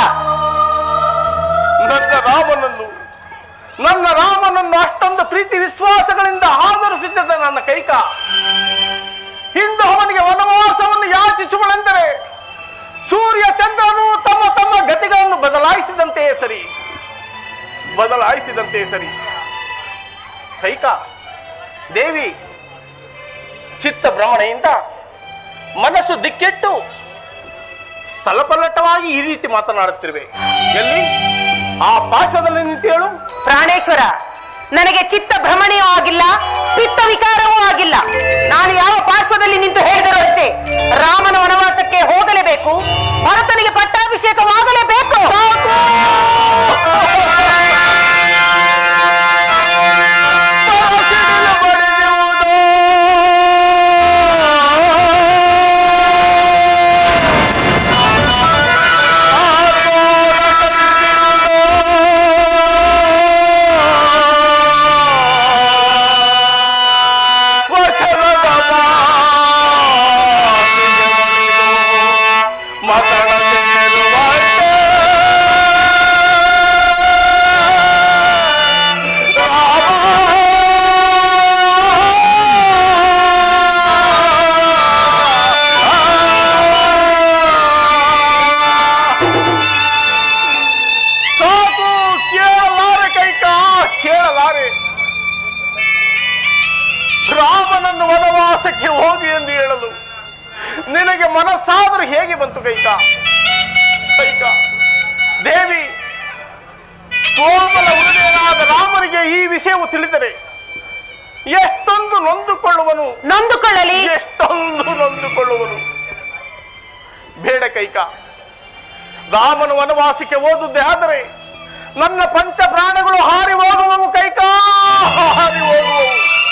ನನ್ನ ರಾಮನನ್ನು ನನ್ನ ರಾಮನನ್ನು ಅಷ್ಟೊಂದು ಪ್ರೀತಿ ವಿಶ್ವಾಸಗಳಿಂದ ಆಧರಿಸಿದ್ದ ನನ್ನ ಕೈಕ ಇಂದು ಅವನಿಗೆ ವನವಾಸವನ್ನು ಯಾಚಿಸುವಳೆಂದರೆ ಸೂರ್ಯ ಚಂದ್ರನು ತಮ್ಮ ತಮ್ಮ ಗತಿಗಳನ್ನು ಬದಲಾಯಿಸಿದಂತೆಯೇ ಸರಿ ಬದಲಾಯಿಸಿದಂತೆಯೇ ಸರಿ ಕೈಕ ದೇವಿ ಚಿತ್ತ ಭ್ರಮಣೆಯಿಂದ ಮನಸ್ಸು ದಿಕ್ಕೆಟ್ಟು ಸ್ಥಳಪಲ್ಲಟವಾಗಿ ಈ ರೀತಿ ಮಾತನಾಡುತ್ತಿರುವೆ ಎಲ್ಲಿ ಆ ಪಾರ್ಶ್ವದಲ್ಲಿ ನಿಂತು ಹೇಳು ಪ್ರಾಣೇಶ್ವರ ನನಗೆ ಚಿತ್ತ ಭ್ರಮಣೆಯೂ ಆಗಿಲ್ಲ ಪಿತ್ತ ವಿಕಾರವೂ ಆಗಿಲ್ಲ ನಾನು ಯಾವ ಪಾರ್ಶ್ವದಲ್ಲಿ ನಿಂತು ಹೇಳಿದರೂ ಅಷ್ಟೇ ರಾಮನ ವನವಾಸಕ್ಕೆ ಹೋಗಲೇಬೇಕು ಭರತನಿಗೆ ಪಟ್ಟಾಭಿಷೇಕವಾಗಲೇಬೇಕು ಸಾಕು ಕೇಳಲಾರೆ ಕೈಕ ಕೇಳಲಾರೆ ರಾಮನನ್ನು ವನವಾಸಕ್ಕೆ ಹೋಗಿ ಎಂದು ಹೇಳಲು ನಿನಗೆ ಮನಸ್ಸಾದರೂ ಹೇಗೆ ಬಂತು ಕೈಕ ಕೈಕ ದೇವಿ ಕೋಮಲ ಹೃದಯನಾದ ರಾಮನಿಗೆ ಈ ವಿಷಯವು ತಿಳಿದರೆ ಎಷ್ಟೊಂದು ನೊಂದುಕೊಳ್ಳುವನು ನೊಂದುಕೊಳ್ಳಲಿ ಎಷ್ಟೊಂದು ನೊಂದುಕೊಳ್ಳುವನು ಬೇಡ ಕೈಕ ರಾಮನು ವನವಾಸಕ್ಕೆ ಓದುದೇ ಆದರೆ ನನ್ನ ಪಂಚ ಪ್ರಾಣಗಳು ಹಾರಿ ಹೋಗುವವು ಕೈಕ ಹಾರಿ ಹೋಗುವವು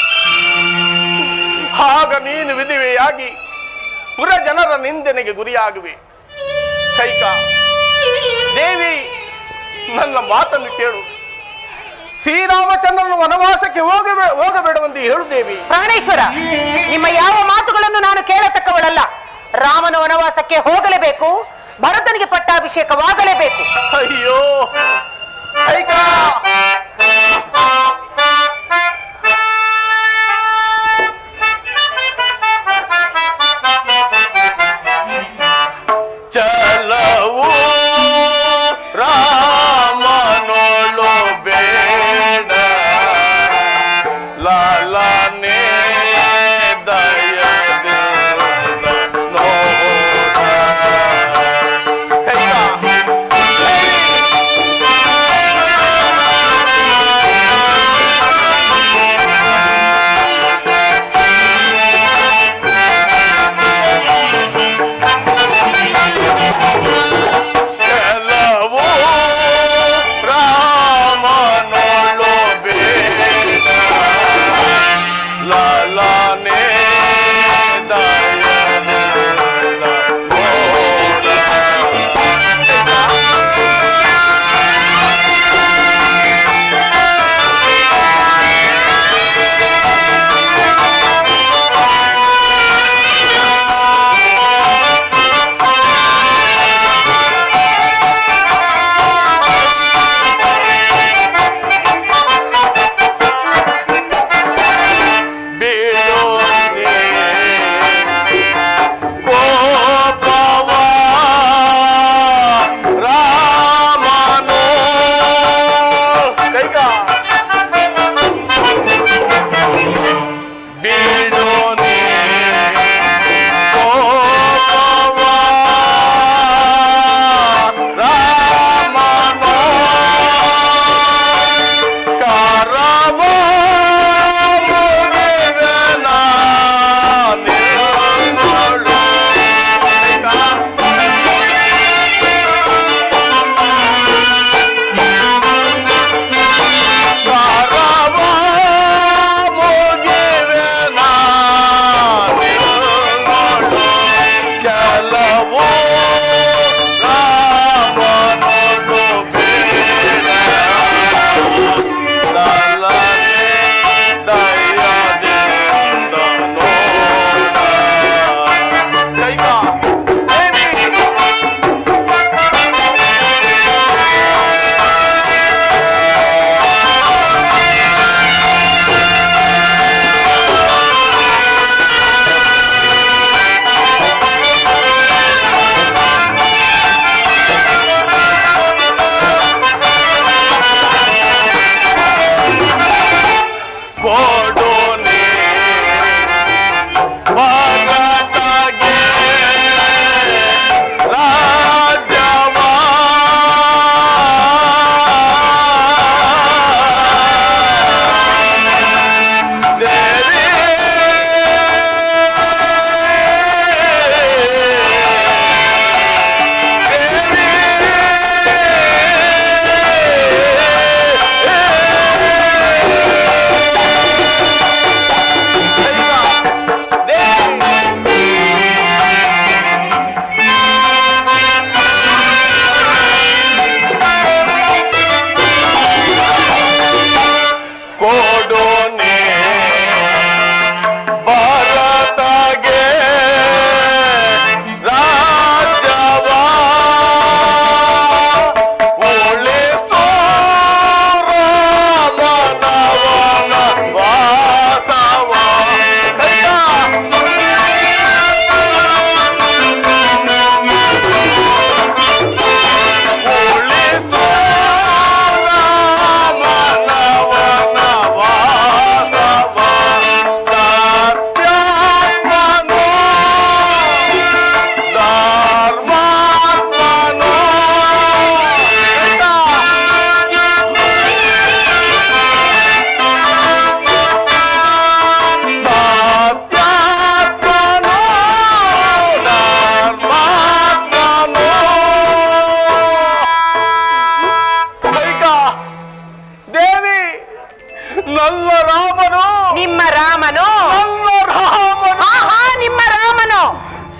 ಆಗ ನೀನು ವಿಧಿವೆಯಾಗಿ ಪುರ ಜನರ ನಿಂದನೆಗೆ ಗುರಿಯಾಗುವೆ ಕೈಕ ದೇವಿ ನನ್ನ ಮಾತನ್ನು ಕೇಳು ಶ್ರೀರಾಮಚಂದ್ರನ ವನವಾಸಕ್ಕೆ ಹೋಗಬೇ ಹೋಗಬೇಡವೆಂದು ಹೇಳು ದೇವಿ ಪ್ರಾಣೇಶ್ವರ ನಿಮ್ಮ ಯಾವ ಮಾತುಗಳನ್ನು ನಾನು ಕೇಳತಕ್ಕವಳಲ್ಲ ರಾಮನ ವನವಾಸಕ್ಕೆ ಹೋಗಲೇಬೇಕು ಭರತನಿಗೆ ಪಟ್ಟಾಭಿಷೇಕವಾಗಲೇಬೇಕು ಅಯ್ಯೋ ಕೈಕ ಚಲವು ರಾಮನೋಳು ಬೇಡ ಲಾಲನೆ ದಯದಿಂದ ನೋಡ ಕೈಕ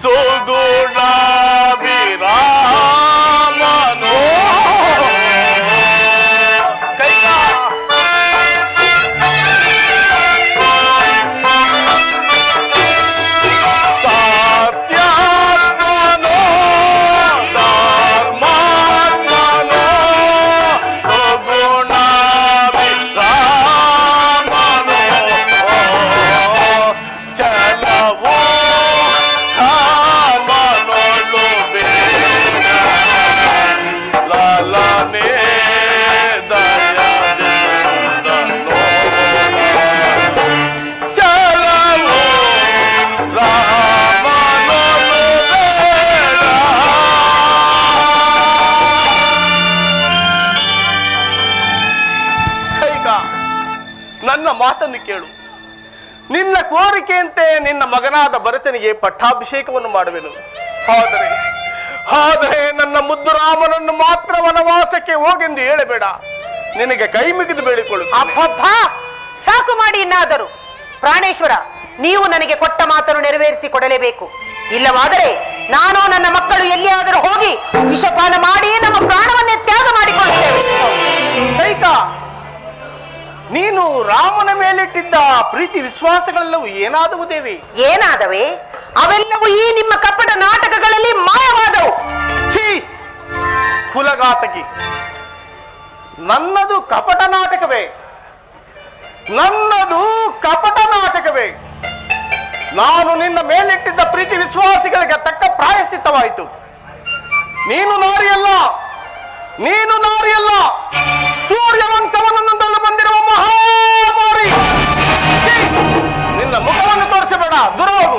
ಸುಗುಣಾಭಿರಾಮನು ಕೈಕ ಸತ್ಯಾತ್ಮನೋ ಧರ್ಮಾತ್ಮನೋ ಸುಗುಣಾಭಿರಾಮನು ಚಲವೋ ರಾಮನೊಳು ಬೇಗ ಲಾಲನೆ ದಯದಿಂದಲೋ ಚಲವೋ ರಾಮನೊಳು ಬೇಗ ಕೈಗ ನನ್ನ ಮಾತನ್ನು ಕೇಳು ನಿನ್ನ ಕೋರಿಕೆಯಂತೆ ನಿನ್ನ ಮಗನಾದ ಭರತನಿಗೆ ಪಟ್ಟಾಭಿಷೇಕವನ್ನು ಮಾಡುವೆನು ಆದರೆ ಆದರೆ ನನ್ನ ಮುದ್ದು ರಾಮನನ್ನು ಮಾತ್ರ ವನವಾಸಕ್ಕೆ ಹೋಗೆಂದು ಹೇಳಬೇಡ ನಿನಗೆ ಕೈ ಮುಗಿದು ಬೇಡಿಕೊಳ್ಳು ಅಬ್ಬಬ್ಬ ಸಾಕು ಮಾಡಿ ಇನ್ನಾದರೂ ಪ್ರಾಣೇಶ್ವರ ನೀವು ನನಗೆ ಕೊಟ್ಟ ಮಾತನ್ನು ನೆರವೇರಿಸಿ ಕೊಡಲೇಬೇಕು ಇಲ್ಲವಾದರೆ ನಾನು ನನ್ನ ಮಕ್ಕಳು ಎಲ್ಲಿಯಾದರೂ ಹೋಗಿ ವಿಷಪಾನ ಮಾಡಿ ನಮ್ಮ ಪ್ರಾಣವನ್ನೇ ತ್ಯಾಗ ಮಾಡಿಕೊಳ್ಳುತ್ತೇವೆ ಕೈಕ ನೀನು ರಾಮನ ಮೇಲಿಟ್ಟಿದ್ದ ಪ್ರೀತಿ ವಿಶ್ವಾಸಗಳೆಲ್ಲವೂ ಏನಾದವು ದೇವಿ ಏನಾದವೆ ಅವೆಲ್ಲವೂ ಈ ನಿಮ್ಮ ಕಪಟ ನಾಟಕಗಳಲ್ಲಿ ಮಾಯವಾದವು ಛೀ ಕುಲಘಾತಕಿ ನನ್ನದು ಕಪಟ ನಾಟಕವೇ ನನ್ನದು ಕಪಟ ನಾಟಕವೇ ನಾನು ನಿನ್ನ ಮೇಲಿಟ್ಟಿದ್ದ ಪ್ರೀತಿ ವಿಶ್ವಾಸಿಗಳಿಗೆ ತಕ್ಕ ಪ್ರಾಯಶ್ಚಿತ್ತವಾಯಿತು ನೀನು ನಾರಿಯಲ್ಲ ನೀನು ನಾರಿಯಲ್ಲ ಸೂರ್ಯ ವಂಶವನ್ನೊಂದಲು ಬಂದಿರುವ ಮಹಾಮಾರಿ ಛೀ! ನಿನ್ನ ಮುಖವನ್ನು ತೋರಿಸಬೇಡ ದೂರ ಹೋಗು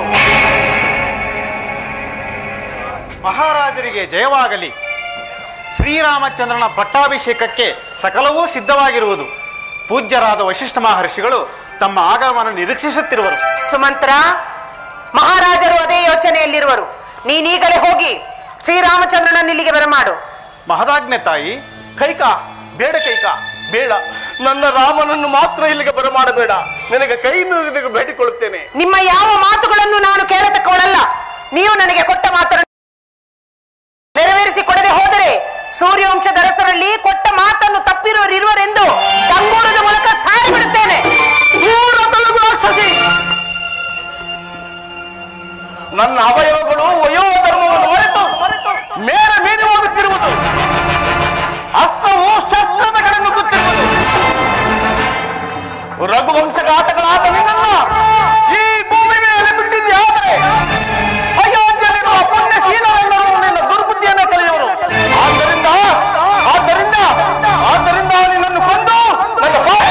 ಮಹಾರಾಜರಿಗೆ ಜಯವಾಗಲಿ ಶ್ರೀರಾಮಚಂದ್ರನ ಪಟ್ಟಾಭಿಷೇಕಕ್ಕೆ ಸಕಲವೂ ಸಿದ್ಧವಾಗಿರುವುದು ಪೂಜ್ಯರಾದ ವಶಿಷ್ಠ ಮಹರ್ಷಿಗಳು ತಮ್ಮ ಆಗಮನ ನಿರೀಕ್ಷಿಸುತ್ತಿರುವರು ಸುಮಂತ್ರ ಮಹಾರಾಜರು ಅದೇ ಯೋಚನೆಯಲ್ಲಿರುವರು ನೀನೀಗಲೇ ಹೋಗಿ ಶ್ರೀರಾಮಚಂದ್ರನನ್ನು ಇಲ್ಲಿಗೆ ಬರಮಾಡು ಮಹದಾಜ್ಞೆ ತಾಯಿ ಕೈಕ ಬೇಡ ಕೈಕ ಬೇಡ ನನ್ನ ರಾಮನನ್ನು ಮಾತ್ರ ಇಲ್ಲಿಗೆ ಬರಮಾಡಬೇಡ ನಿನಗೆ ಕೈ ಮುಗಿದು ಬೇಡಿಕೊಳ್ಳುತ್ತೇನೆ ನಿಮ್ಮ ಯಾವ ಮಾತುಗಳನ್ನು ನಾನು ಕೇಳತಕ್ಕವಳಲ್ಲ ನೀವು ನನಗೆ ಕೊಟ್ಟ ಮಾತನ್ನು ನೆರವೇರಿಸಿ ಕೊಡದೆ ಹೋದರೆ ಸೂರ್ಯವಂಶದ ಅರಸರಲ್ಲಿ ಕೊಟ್ಟ ಮಾತನ್ನು ತಪ್ಪಿರುವರಿರುವರೆಂದು ತಂಗೂರದ ಮೂಲಕ ಸಾರಿ ಬಿಡುತ್ತೇನೆ ದೂರ ತೊಲಗು ರಾಕ್ಷಸಿ ನನ್ನ ಅವಯವಗಳು ವಯೋಧರ್ಮವನ್ನು ಮರೆತು ಮೇರೆ ಮೀರಿ ಹೋಗುತ್ತಿರುವುದು ಅಸ್ತ್ರವು ಶಸ್ತ್ರದ ಕಡೆ ನುಗ್ಗುತ್ತಿರುವುದು ರಘುವಂಶಘಾತಗಳಾದ ನಿನ್ನನ್ನು ಈ ಭೂಮಿ ಮೇಲೆ ಬಿಟ್ಟಿದ್ಯಾದರೆ ಅಯೋಧ್ಯೆಯಲ್ಲಿರುವ ಪುಣ್ಯಶೀಲರೆಲ್ಲರೂ ನಿನ್ನ ದುರ್ಬುದ್ಧಿಯನ್ನು ಕಲಿಯುವರು ಆದ್ದರಿಂದ ಆದ್ದರಿಂದ ಆದ್ದರಿಂದ ನಿನ್ನನ್ನು ಕೊಂದು ನನ್ನ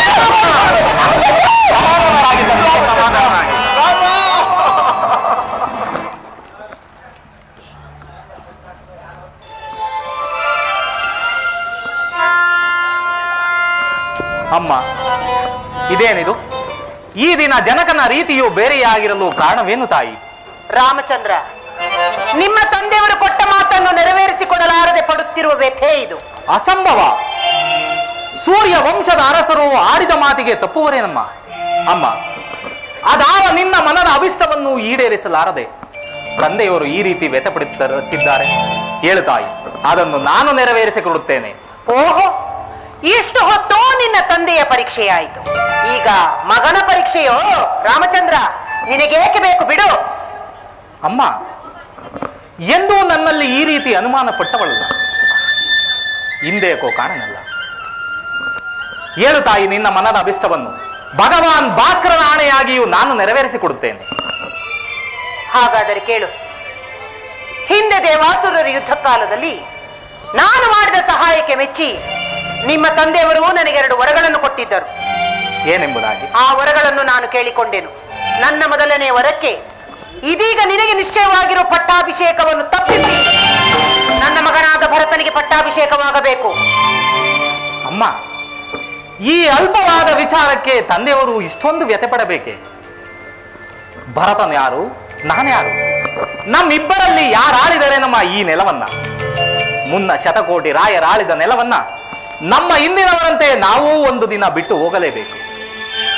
ಅಮ್ಮ ಇದೇನಿದು ಈ ದಿನ ಜನಕನ ರೀತಿಯು ಬೇರೆಯಾಗಿರಲು ಕಾರಣವೇನು ತಾಯಿ ರಾಮಚಂದ್ರ ನಿಮ್ಮ ತಂದೆಯವರು ಕೊಟ್ಟ ಮಾತನ್ನು ನೆರವೇರಿಸಿಕೊಡಲಾರದೆ ಪಡುತ್ತಿರುವ ವ್ಯಥೆ ಇದು ಅಸಂಭವ ಸೂರ್ಯ ವಂಶದ ಅರಸರು ಆಡಿದ ಮಾತಿಗೆ ತಪ್ಪುವರೇನಮ್ಮ ಅಮ್ಮ ಅದಾವ ನಿನ್ನ ಮನದ ಅಭಿಷ್ಟವನ್ನು ಈಡೇರಿಸಲಾರದೆ ತಂದೆಯವರು ಈ ರೀತಿ ವ್ಯಥಪಡುತ್ತಿದ್ದಾರೆ ಹೇಳು ತಾಯಿ ಅದನ್ನು ನಾನು ನೆರವೇರಿಸಿಕೊಡುತ್ತೇನೆ ಓಹೋ ಇಷ್ಟು ಹೊತ್ತು ನಿನ್ನ ತಂದೆಯ ಪರೀಕ್ಷೆಯಾಯಿತು ಈಗ ಮಗನ ಪರೀಕ್ಷೆಯೋ ರಾಮಚಂದ್ರ ನಿನಗೇಕೆ ಬೇಕು ಬಿಡು ಅಮ್ಮ ಎಂದೂ ನನ್ನಲ್ಲಿ ಈ ರೀತಿ ಅನುಮಾನ ಪಟ್ಟವಳಲ್ಲ ಹಿಂದೇಕೋ ಕಾರಣನಲ್ಲ ಹೇಳು ತಾಯಿ ನಿನ್ನ ಮನದ ಅಭಿಷ್ಟವನ್ನು ಭಗವಾನ್ ಭಾಸ್ಕರನ ಆಣೆಯಾಗಿಯೂ ನಾನು ನೆರವೇರಿಸಿಕೊಡುತ್ತೇನೆ ಹಾಗಾದರೆ ಕೇಳು ಹಿಂದೆ ದೇವಾಸುರರ ಯುದ್ಧ ಕಾಲದಲ್ಲಿ ನಾನು ಮಾಡಿದ ಸಹಾಯಕ್ಕೆ ಮೆಚ್ಚಿ ನಿಮ್ಮ ತಂದೆಯವರು ನನಗೆರಡು ವರಗಳನ್ನು ಕೊಟ್ಟಿದ್ದರು ಏನೆಂಬುದಾಗಿ ಆ ವರಗಳನ್ನು ನಾನು ಕೇಳಿಕೊಂಡೆನು ನನ್ನ ಮೊದಲನೇ ವರಕ್ಕೆ ಇದೀಗ ನಿನಗೆ ನಿಶ್ಚಯವಾಗಿರುವ ಪಟ್ಟಾಭಿಷೇಕವನ್ನು ತಪ್ಪಿಸಿ ನನ್ನ ಮಗನಾದ ಭರತನಿಗೆ ಪಟ್ಟಾಭಿಷೇಕವಾಗಬೇಕು ಅಮ್ಮ ಈ ಅಲ್ಪವಾದ ವಿಚಾರಕ್ಕೆ ತಂದೆಯವರು ಇಷ್ಟೊಂದು ವ್ಯಥೆಪಡಬೇಕೆ ಭರತನ್ ಯಾರು ನಾನ್ಯಾರು ನಮ್ಮಿಬ್ಬರಲ್ಲಿ ಯಾರಾಳಿದರೆ ನಮ್ಮ ಈ ನೆಲವನ್ನ ಮುನ್ನ ಶತಕೋಟಿ ರಾಯರಾಳಿದ ನೆಲವನ್ನ ನಮ್ಮ ಹಿಂದಿನವರಂತೆ ನಾವೂ ಒಂದು ದಿನ ಬಿಟ್ಟು ಹೋಗಲೇಬೇಕು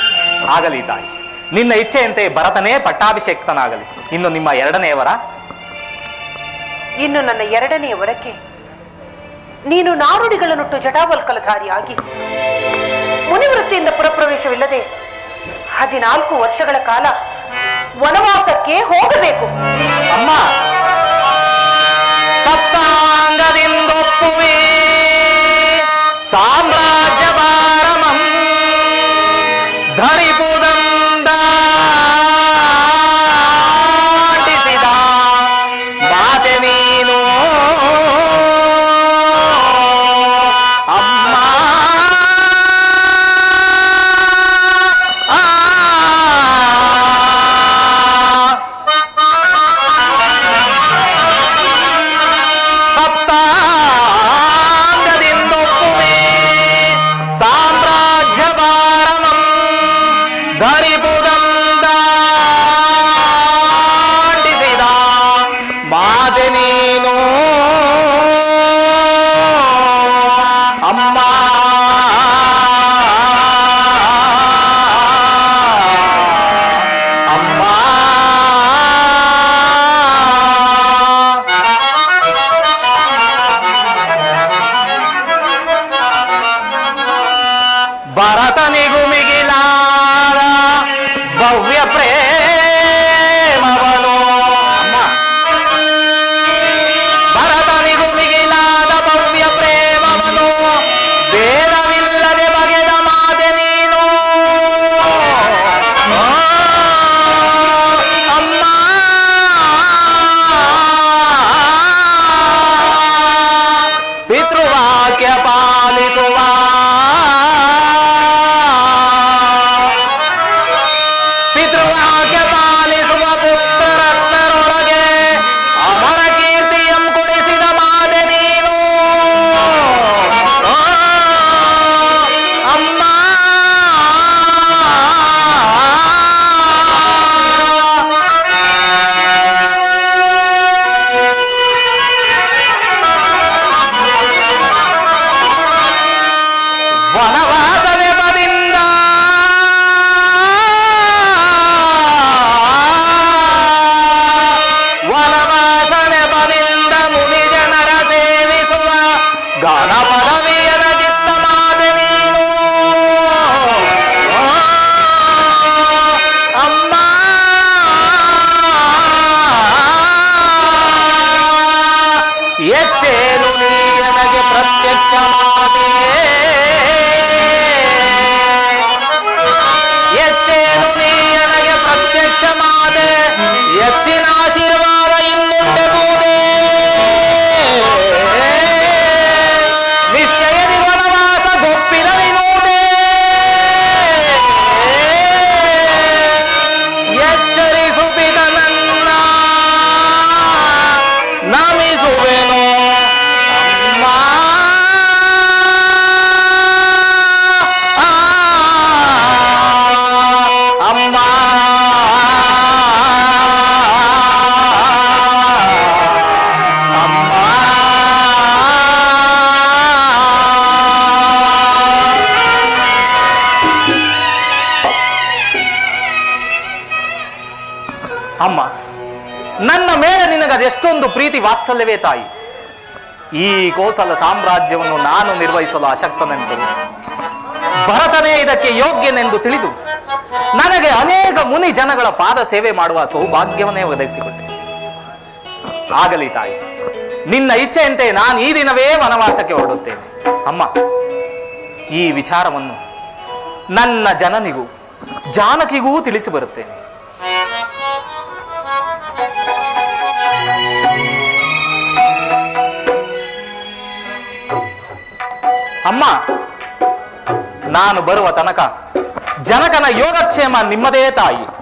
ಆಗಲಿ ತಾಯಿ ನಿನ್ನ ಇಚ್ಛೆಯಂತೆ ಭರತನೇ ಪಟ್ಟಾಭಿಷೇಕ್ತನಾಗಲಿ ಇನ್ನು ನಿಮ್ಮ ಎರಡನೆಯವರ ಇನ್ನು ನನ್ನ ಎರಡನೆಯ ವರಕ್ಕೆ ನೀನು ನಾರುಡಿಗಳನ್ನುಟ್ಟು ಜಟಾವಲ್ಕಲಧಾರಿಯಾಗಿ ಮುನಿವೃತ್ತಿಯಿಂದ ಪುರಪ್ರವೇಶವಿಲ್ಲದೆ ಹದಿನಾಲ್ಕು ವರ್ಷಗಳ ಕಾಲ ವನವಾಸಕ್ಕೆ ಹೋಗಬೇಕು ಅಮ್ಮ ಸಪ್ತಾಂಗದಿಂದೊಪ್ಪುವೆ ಸಾಮ್ರಾಜ್ಯ ಭಾರಮಂ ಧರಿಪುದಂದಾಟಿಸಿದ ಮಾತೆ ನೀನು ಅಮ್ಮ ಆ ಸಪ್ತಾಂಗದಿಂದೊಪ್ಪುವೆ ಸಾಮ್ರಾಜ್ಯ ಭಾರಮಂ ಧರಿಪುದಂದಾಟಿಸಿದ ಮಾತೆ ನೀನು ಅಮ್ಮ ಅಮ್ಮ ಭರತನಿಗೂ ಮಿಗಿಲಾದ ಭವ್ಯ ಪ್ರೇಮವನು ಅಮ್ಮ ಭರತನಿಗೂ ಮಿಗಿಲಾದ ಭವ್ಯ ಪ್ರೇಮವನು ಭೇದವಿಲ್ಲದೆ ಬಗೆದ ಮಾತೆ ನೀನು ಆ, ಅಮ್ಮ ಪಿತೃವಾಕ್ಯ ಪಾಲಿಸುವ ಪಿತೃವಾಕ್ಯ ಪಾಲಿಸುವ ಪುತ್ರರತ್ನರೊಳಗೆ ಅಮರ ಕೀರ್ತಿಯಂ ಕೊಡಿಸಿದ ಮಾತೆ ನೀನು ಆ, ಅಮ್ಮ ವನವಾಸ ನೆಪದಿಂದ ವನವಾಸ ನೆಪದಿಂದ ಮುನಿ ಜನರ ಸೇವಿಸುವ ಗಾನ ಪದವಿಯದ ಚಿತ್ತ ಮಾತೆ ನೀನು ಆ, ಅಮ್ಮ ಎಚ್ಚೇನು ನೀ ನನಗೆ ಪ್ರತ್ಯಕ್ಷ ಮಾತೆಯೇ ಎಚ್ಚೇನು ನೀ ನನಗೆ ಪ್ರತ್ಯಕ್ಷ ಮಾತೆ ಹೆಚ್ಚಿನ ಆಶೀರ್ವಾದ ಇನ್ನುಂಡೆ ಬೂದೆ ನಿಶ್ಚಯದಿ ವನವಾಸ ಗೊಪ್ಪಿದ ವಿನೋದೆ ಎಚ್ಚರಿಸುಬಿದ ನನ್ನ ನಮಿಸುವೆನು ಅಮ್ಮ ಆ, ಅಮ್ಮ ಅಮ್ಮ ಅಮ್ಮ ನನ್ನ ಮೇಲೆ ನಿನಗದೆಷ್ಟೊಂದು ಪ್ರೀತಿ ವಾತ್ಸಲ್ಯವೇ ತಾಯಿ ಈ ಕೋಸಲ ಸಾಮ್ರಾಜ್ಯವನ್ನು ನಾನು ನಿರ್ವಹಿಸಲು ಅಶಕ್ತನೆಂದರು ಭರತನೇ ಇದಕ್ಕೆ ಯೋಗ್ಯನೆಂದು ತಿಳಿದು ನನಗೆ ಅನೇಕ ಮುನಿ ಜನಗಳ ಪಾದ ಸೇವೆ ಮಾಡುವ ಸೌಭಾಗ್ಯವನ್ನೇ ಒದಗಿಸಿಕೊಟ್ಟೆ ಆಗಲಿ ತಾಯಿ ನಿನ್ನ ಇಚ್ಛೆಯಂತೆ ನಾನು ಈ ದಿನವೇ ವನವಾಸಕ್ಕೆ ಹೊರಡುತ್ತೇನೆ ಅಮ್ಮ ಈ ವಿಚಾರವನ್ನು ನನ್ನ ಜನನಿಗೂ ಜಾನಕಿಗೂ ತಿಳಿಸಿ ಬರುತ್ತೇನೆ ಅಮ್ಮ ನಾನು ಬರುವ ತನಕ ಜನಕನ ಯೋಗಕ್ಷೇಮ ನಿಮ್ಮದೇ ತಾಯಿ